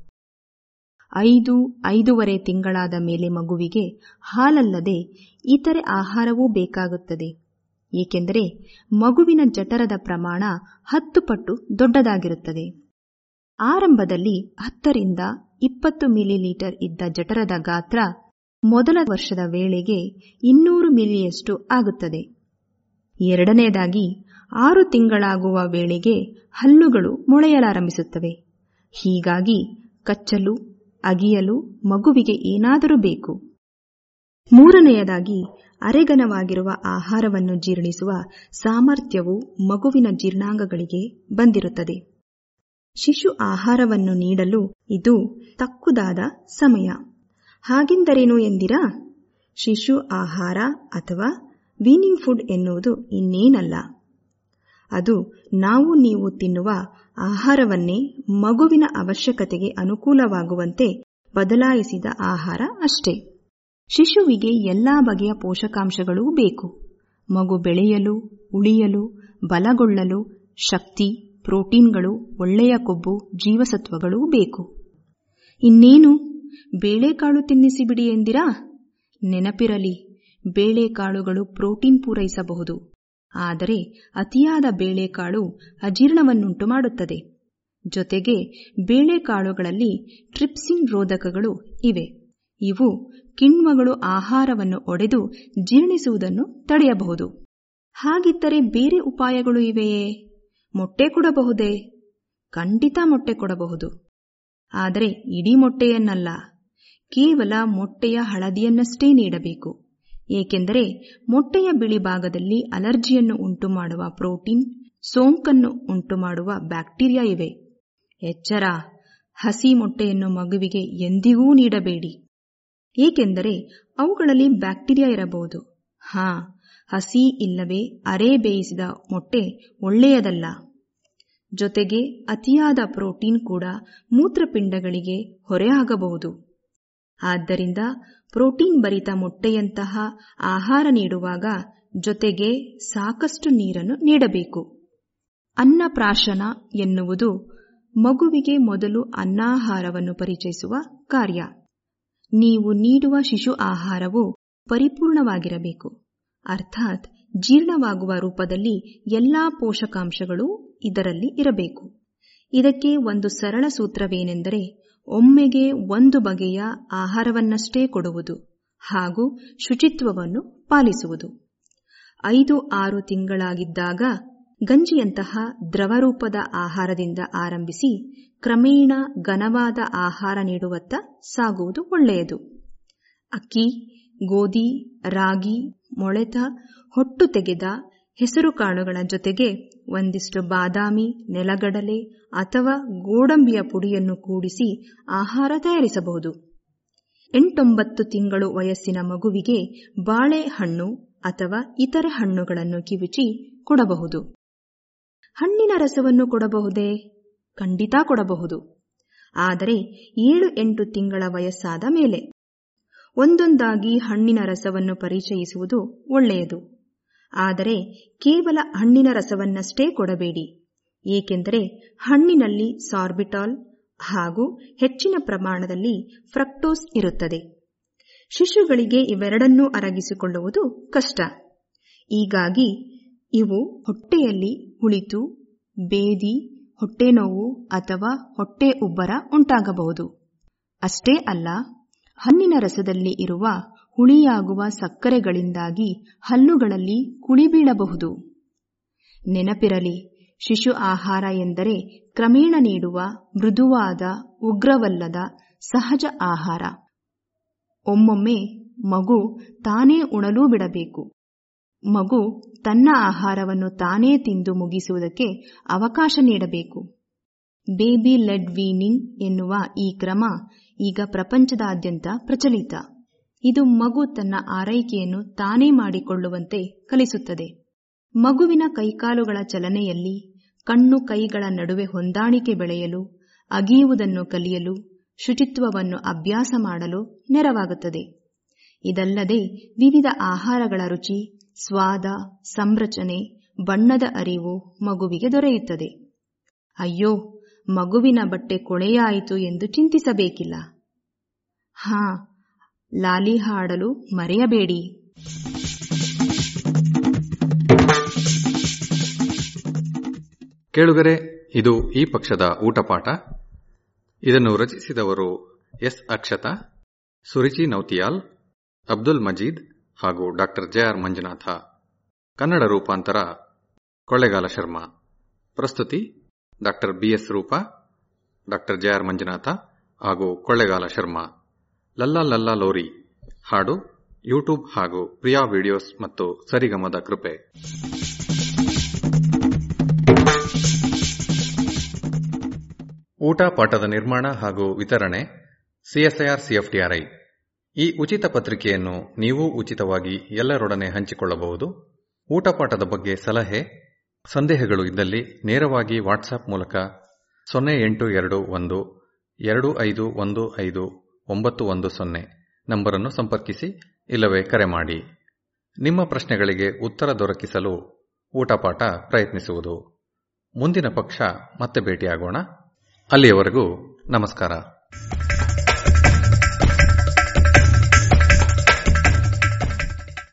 ಐದು ಐದೂವರೆ ತಿಂಗಳಾದ ಮೇಲೆ ಮಗುವಿಗೆ ಹಾಲಲ್ಲದೆ ಇತರೆ ಆಹಾರವೂ ಬೇಕಾಗುತ್ತದೆ ಏಕೆಂದರೆ ಮಗುವಿನ ಜಠರದ ಪ್ರಮಾಣ ಹತ್ತು ಪಟ್ಟು ದೊಡ್ಡದಾಗಿರುತ್ತದೆ ಆರಂಭದಲ್ಲಿ ಹತ್ತರಿಂದ ಇಪ್ಪತ್ತು ಮಿಲಿಲೀಟರ್ ಇದ್ದ ಜಠರದ ಗಾತ್ರ ಮೊದಲ ವರ್ಷದ ವೇಳೆಗೆ ಇನ್ನೂರು ಮಿಲಿಯಷ್ಟು ಆಗುತ್ತದೆ ಎರಡನೆಯದಾಗಿ ಆರು ತಿಂಗಳಾಗುವ ವೇಳೆಗೆ ಹಲ್ಲುಗಳು ಮೊಳೆಯಲಾರಂಭಿಸುತ್ತವೆ ಹೀಗಾಗಿ ಕಚ್ಚಲು ಅಗಿಯಲು ಮಗುವಿಗೆ ಏನಾದರೂ ಬೇಕು ಮೂರನೆಯದಾಗಿ ಅರೆಗನವಾಗಿರುವ ಆಹಾರವನ್ನು ಜೀರ್ಣಿಸುವ ಸಾಮರ್ಥ್ಯವು ಮಗುವಿನ ಜೀರ್ಣಾಂಗಗಳಿಗೆ ಬಂದಿರುತ್ತದೆ ಶಿಶು ಆಹಾರವನ್ನು ನೀಡಲು ಇದು ತಕ್ಕುದಾದ ಸಮಯ ಹಾಗೆಂದರೇನು ಎಂದಿರಾ ಶಿಶು ಆಹಾರ ಅಥವಾ ವೀನಿಂಗ್ ಫುಡ್ ಎನ್ನುವುದು ಇನ್ನೇನಲ್ಲ ಅದು ನಾವು ನೀವು ತಿನ್ನುವ ಆಹಾರವನ್ನೇ ಮಗುವಿನ ಅವಶ್ಯಕತೆಗೆ ಅನುಕೂಲವಾಗುವಂತೆ ಬದಲಾಯಿಸಿದ ಆಹಾರ ಅಷ್ಟೇ ಶಿಶುವಿಗೆ ಎಲ್ಲಾ ಬಗೆಯ ಪೋಷಕಾಂಶಗಳೂ ಬೇಕು ಮಗು ಬೆಳೆಯಲು ಉಳಿಯಲು ಬಲಗೊಳ್ಳಲು ಶಕ್ತಿ ಪ್ರೋಟೀನ್ಗಳು ಒಳ್ಳೆಯ ಕೊಬ್ಬು ಜೀವಸತ್ವಗಳೂ ಬೇಕು ಇನ್ನೇನು ಬೇಳೆಕಾಳು ತಿನ್ನಿಸಿಬಿಡಿ ಎಂದಿರಾ ನೆನಪಿರಲಿ ಬೇಳೆಕಾಳುಗಳು ಪ್ರೋಟೀನ್ ಪೂರೈಸಬಹುದು ಆದರೆ ಅತಿಯಾದ ಬೇಳೆಕಾಳು ಅಜೀರ್ಣವನ್ನುಂಟು ಮಾಡುತ್ತದೆ ಜೊತೆಗೆ ಬೇಳೆಕಾಳುಗಳಲ್ಲಿ ಟ್ರಿಪ್ಸಿನ್ ರೋಧಕಗಳು ಇವೆ ಇವು ಕಿಣ್ವಗಳು ಆಹಾರವನ್ನು ಒಡೆದು ಜೀರ್ಣಿಸುವುದನ್ನು ತಡೆಯಬಹುದು ಹಾಗಿದ್ದರೆ ಬೇರೆ ಉಪಾಯಗಳು ಇವೆಯೇ ಮೊಟ್ಟೆ ಕೊಡಬಹುದೇ ಖಂಡಿತ ಮೊಟ್ಟೆ ಕೊಡಬಹುದು ಆದರೆ ಇಡೀ ಮೊಟ್ಟೆಯನ್ನಲ್ಲ ಕೇವಲ ಮೊಟ್ಟೆಯ ಹಳದಿಯನ್ನಷ್ಟೇ ನೀಡಬೇಕು ಏಕೆಂದರೆ ಮೊಟ್ಟೆಯ ಬಿಳಿ ಭಾಗದಲ್ಲಿ ಅಲರ್ಜಿಯನ್ನು ಉಂಟುಮಾಡುವ ಪ್ರೋಟೀನ್ ಸೋಂಕನ್ನು ಉಂಟುಮಾಡುವ ಬ್ಯಾಕ್ಟೀರಿಯಾ ಇವೆ ಎಚ್ಚರ ಹಸಿ ಮೊಟ್ಟೆಯನ್ನು ಮಗುವಿಗೆ ಎಂದಿಗೂ ನೀಡಬೇಡಿ ಏಕೆಂದರೆ ಅವುಗಳಲ್ಲಿ ಬ್ಯಾಕ್ಟೀರಿಯಾ ಇರಬಹುದು ಹಾ ಹಸಿ ಇಲ್ಲವೇ ಅರೆ ಬೇಯಿಸಿದ ಮೊಟ್ಟೆ ಒಳ್ಳೆಯದಲ್ಲ ಜೊತೆಗೆ ಅತಿಯಾದ ಪ್ರೋಟೀನ್ ಕೂಡ ಮೂತ್ರಪಿಂಡಗಳಿಗೆ ಹೊರೆಯಾಗಬಹುದು ಆದ್ದರಿಂದ ಪ್ರೋಟೀನ್ ಭರಿತ ಮೊಟ್ಟೆಯಂತಹ ಆಹಾರ ನೀಡುವಾಗ ಜೊತೆಗೆ ಸಾಕಷ್ಟು ನೀರನ್ನು ನೀಡಬೇಕು ಅನ್ನಪ್ರಾಶನ ಎನ್ನುವುದು ಮಗುವಿಗೆ ಮೊದಲು ಅನ್ನಾಹಾರವನ್ನು ಪರಿಚಯಿಸುವ ಕಾರ್ಯ ನೀವು ನೀಡುವ ಶಿಶು ಆಹಾರವು ಪರಿಪೂರ್ಣವಾಗಿರಬೇಕು ಅರ್ಥಾತ್ ಜೀರ್ಣವಾಗುವ ರೂಪದಲ್ಲಿ ಎಲ್ಲಾ ಪೋಷಕಾಂಶಗಳು ಇದರಲ್ಲಿ ಇರಬೇಕು ಇದಕ್ಕೆ ಒಂದು ಸರಳ ಸೂತ್ರವೇನೆಂದರೆ ಒಮ್ಮೆಗೆ ಒಂದು ಬಗೆಯ ಆಹಾರವನ್ನಷ್ಟೇ ಕೊಡುವುದು ಹಾಗೂ ಶುಚಿತ್ವವನ್ನು ಪಾಲಿಸುವುದು ಐದು ಆರು ತಿಂಗಳಾಗಿದ್ದಾಗ ಗಂಜಿಯಂತಹ ದ್ರವರೂಪದ ಆಹಾರದಿಂದ ಆರಂಭಿಸಿ ಕ್ರಮೇಣ ಘನವಾದ ಆಹಾರ ನೀಡುವತ್ತ ಸಾಗುವುದು ಒಳ್ಳೆಯದು ಅಕ್ಕಿ ಗೋಧಿ ರಾಗಿ ಮೊಳೆತ ಹೊಟ್ಟು ತೆಗೆದ ಹೆಸರುಕಾಳುಗಳ ಜೊತೆಗೆ ಒಂದಿಷ್ಟು ಬಾದಾಮಿ ನೆಲಗಡಲೆ ಅಥವಾ ಗೋಡಂಬಿಯ ಪುಡಿಯನ್ನು ಕೂಡಿಸಿ ಆಹಾರ ತಯಾರಿಸಬಹುದು ಎಂಟೊಂಬತ್ತು ತಿಂಗಳು ವಯಸ್ಸಿನ ಮಗುವಿಗೆ ಬಾಳೆಹಣ್ಣು ಅಥವಾ ಇತರೆ ಹಣ್ಣುಗಳನ್ನು ಕಿವುಚಿ ಕೊಡಬಹುದು ಹಣ್ಣಿನ ರಸವನ್ನು ಕೊಡಬಹುದೇ ಖಂಡಿತ ಕೊಡಬಹುದು ಆದರೆ ಏಳು ಎಂಟು ತಿಂಗಳ ವಯಸ್ಸಾದ ಮೇಲೆ ಒಂದೊಂದಾಗಿ ಹಣ್ಣಿನ ರಸವನ್ನು ಪರಿಚಯಿಸುವುದು ಒಳ್ಳೆಯದು ಆದರೆ ಕೇವಲ ಹಣ್ಣಿನ ರಸವನ್ನಷ್ಟೇ ಕೊಡಬೇಡಿ ಏಕೆಂದರೆ ಹಣ್ಣಿನಲ್ಲಿ ಸಾರ್ಬಿಟಾಲ್ ಹಾಗೂ ಹೆಚ್ಚಿನ ಪ್ರಮಾಣದಲ್ಲಿ ಫ್ರಕ್ಟೋಸ್ ಇರುತ್ತದೆ ಶಿಶುಗಳಿಗೆ ಇವೆರಡನ್ನೂ ಅರಗಿಸಿಕೊಳ್ಳುವುದು ಕಷ್ಟ ಹೀಗಾಗಿ ಇವು ಹೊಟ್ಟೆಯಲ್ಲಿ ಹುಳಿತು ಬೇದಿ ಹೊಟ್ಟೆನೋವು ಅಥವಾ ಹೊಟ್ಟೆ ಉಬ್ಬರ ಉಂಟಾಗಬಹುದು ಅಷ್ಟೇ ಅಲ್ಲ ಹಣ್ಣಿನ ರಸದಲ್ಲಿ ಇರುವ ಹುಳಿಯಾಗುವ ಸಕ್ಕರೆಗಳಿಂದಾಗಿ ಹಲ್ಲುಗಳಲ್ಲಿ ಕುಳಿ ಬೀಳಬಹುದು ನೆನಪಿರಲಿ ಶಿಶು ಆಹಾರ ಎಂದರೆ ಕ್ರಮೇಣ ನೀಡುವ ಮೃದುವಾದ ಉಗ್ರವಲ್ಲದ ಸಹಜ ಆಹಾರ ಒಮ್ಮೊಮ್ಮೆ ಮಗು ತಾನೇ ಉಣಲೂ ಬಿಡಬೇಕು ಮಗು ತನ್ನ ಆಹಾರವನ್ನು ತಾನೇ ತಿಂದು ಮುಗಿಸುವುದಕ್ಕೆ ಅವಕಾಶ ನೀಡಬೇಕು ಬೇಬಿ ಲೆಡ್ ವೀನಿಂಗ್ ಎನ್ನುವ ಈ ಕ್ರಮ ಈಗ ಪ್ರಪಂಚದಾದ್ಯಂತ ಪ್ರಚಲಿತ ಇದು ಮಗು ತನ್ನ ಆರೈಕೆಯನ್ನು ತಾನೇ ಮಾಡಿಕೊಳ್ಳುವಂತೆ ಕಲಿಸುತ್ತದೆ ಮಗುವಿನ ಕೈಕಾಲುಗಳ ಚಲನೆಯಲ್ಲಿ ಕಣ್ಣು ಕೈಗಳ ನಡುವೆ ಹೊಂದಾಣಿಕೆ ಬೆಳೆಯಲು ಅಗಿಯುವುದನ್ನು ಕಲಿಯಲು ಶುಚಿತ್ವವನ್ನು ಅಭ್ಯಾಸ ಮಾಡಲು ನೆರವಾಗುತ್ತದೆ ಇದಲ್ಲದೆ ವಿವಿಧ ಆಹಾರಗಳ ರುಚಿ ಸ್ವಾದ ಸಂರಚನೆ ಬಣ್ಣದ ಅರಿವು ಮಗುವಿಗೆ ದೊರೆಯುತ್ತದೆ ಅಯ್ಯೋ ಮಗುವಿನ ಬಟ್ಟೆ ಕೊಳೆಯಾಯಿತು ಎಂದು ಚಿಂತಿಸಬೇಕಿಲ್ಲ ಹಾ ಲಾಲಿ ಹಾಡಲು ಮರೆಯಬೇಡಿ ಕೇಳುಗರೆ ಇದು ಈ ಪಕ್ಷದ ಊಟಪಾಠ ಇದನ್ನು ರಚಿಸಿದವರು ಎಸ್ ಅಕ್ಷತಾ ಸುರಿಚಿ ನೌತಿಯಾಲ್ ಅಬ್ದುಲ್ ಮಜೀದ್ ಹಾಗೂ doctor J R Manjunatha Kannada ರೂಪಾಂತರ ಕೊಳ್ಳೆಗಾಲ ಶರ್ಮಾ ಪ್ರಸ್ತುತಿ doctor B S Roopa doctor J R Manjunatha ಹಾಗೂ ಕೊಳ್ಳೆಗಾಲ ಶರ್ಮಾ ಲಲ್ಲಾ ಲಲ್ಲಾ ಲೋರಿ ಹಾಡು ಯೂಟ್ಯೂಬ್ ಹಾಗೂ ಪ್ರಿಯಾ ವಿಡಿಯೋಸ್ ಮತ್ತು ಸರಿಗಮದ ಕೃಪೆ ಊಟ ಪಾಠದ ನಿರ್ಮಾಣ ಹಾಗೂ ವಿತರಣೆ ಸಿಎಸ್ಐಆರ್ ಸಿಎಫ್ಟಿಆರ್ಐ ಈ ಉಚಿತ ಪತ್ರಿಕೆಯನ್ನು ನೀವು ಉಚಿತವಾಗಿ ಎಲ್ಲರೊಡನೆ ಹಂಚಿಕೊಳ್ಳಬಹುದು ಊಟಪಾಠದ ಬಗ್ಗೆ ಸಲಹೆ ಸಂದೇಹಗಳು ಇದ್ದಲ್ಲಿ ನೇರವಾಗಿ ವಾಟ್ಸ್ಆಪ್ ಮೂಲಕ ಸೊನ್ನೆ ಎಂಟು ಎರಡು ಒಂದು ಎರಡು ಐದು ಒಂದು ಐದು ಒಂಬತ್ತು ಒಂದು ಸೊನ್ನೆ ನಂಬರನ್ನು ಸಂಪರ್ಕಿಸಿ ಇಲ್ಲವೇ ಕರೆ ಮಾಡಿ ನಿಮ್ಮ ಪ್ರಶ್ನೆಗಳಿಗೆ ಉತ್ತರ ದೊರಕಿಸಲು ಊಟಪಾಠ ಪ್ರಯತ್ನಿಸುವುದು ಮುಂದಿನ ಪಕ್ಷ ಮತ್ತೆ ಭೇಟಿಯಾಗೋಣ ಅಲ್ಲಿಯವರೆಗೂ ನಮಸ್ಕಾರ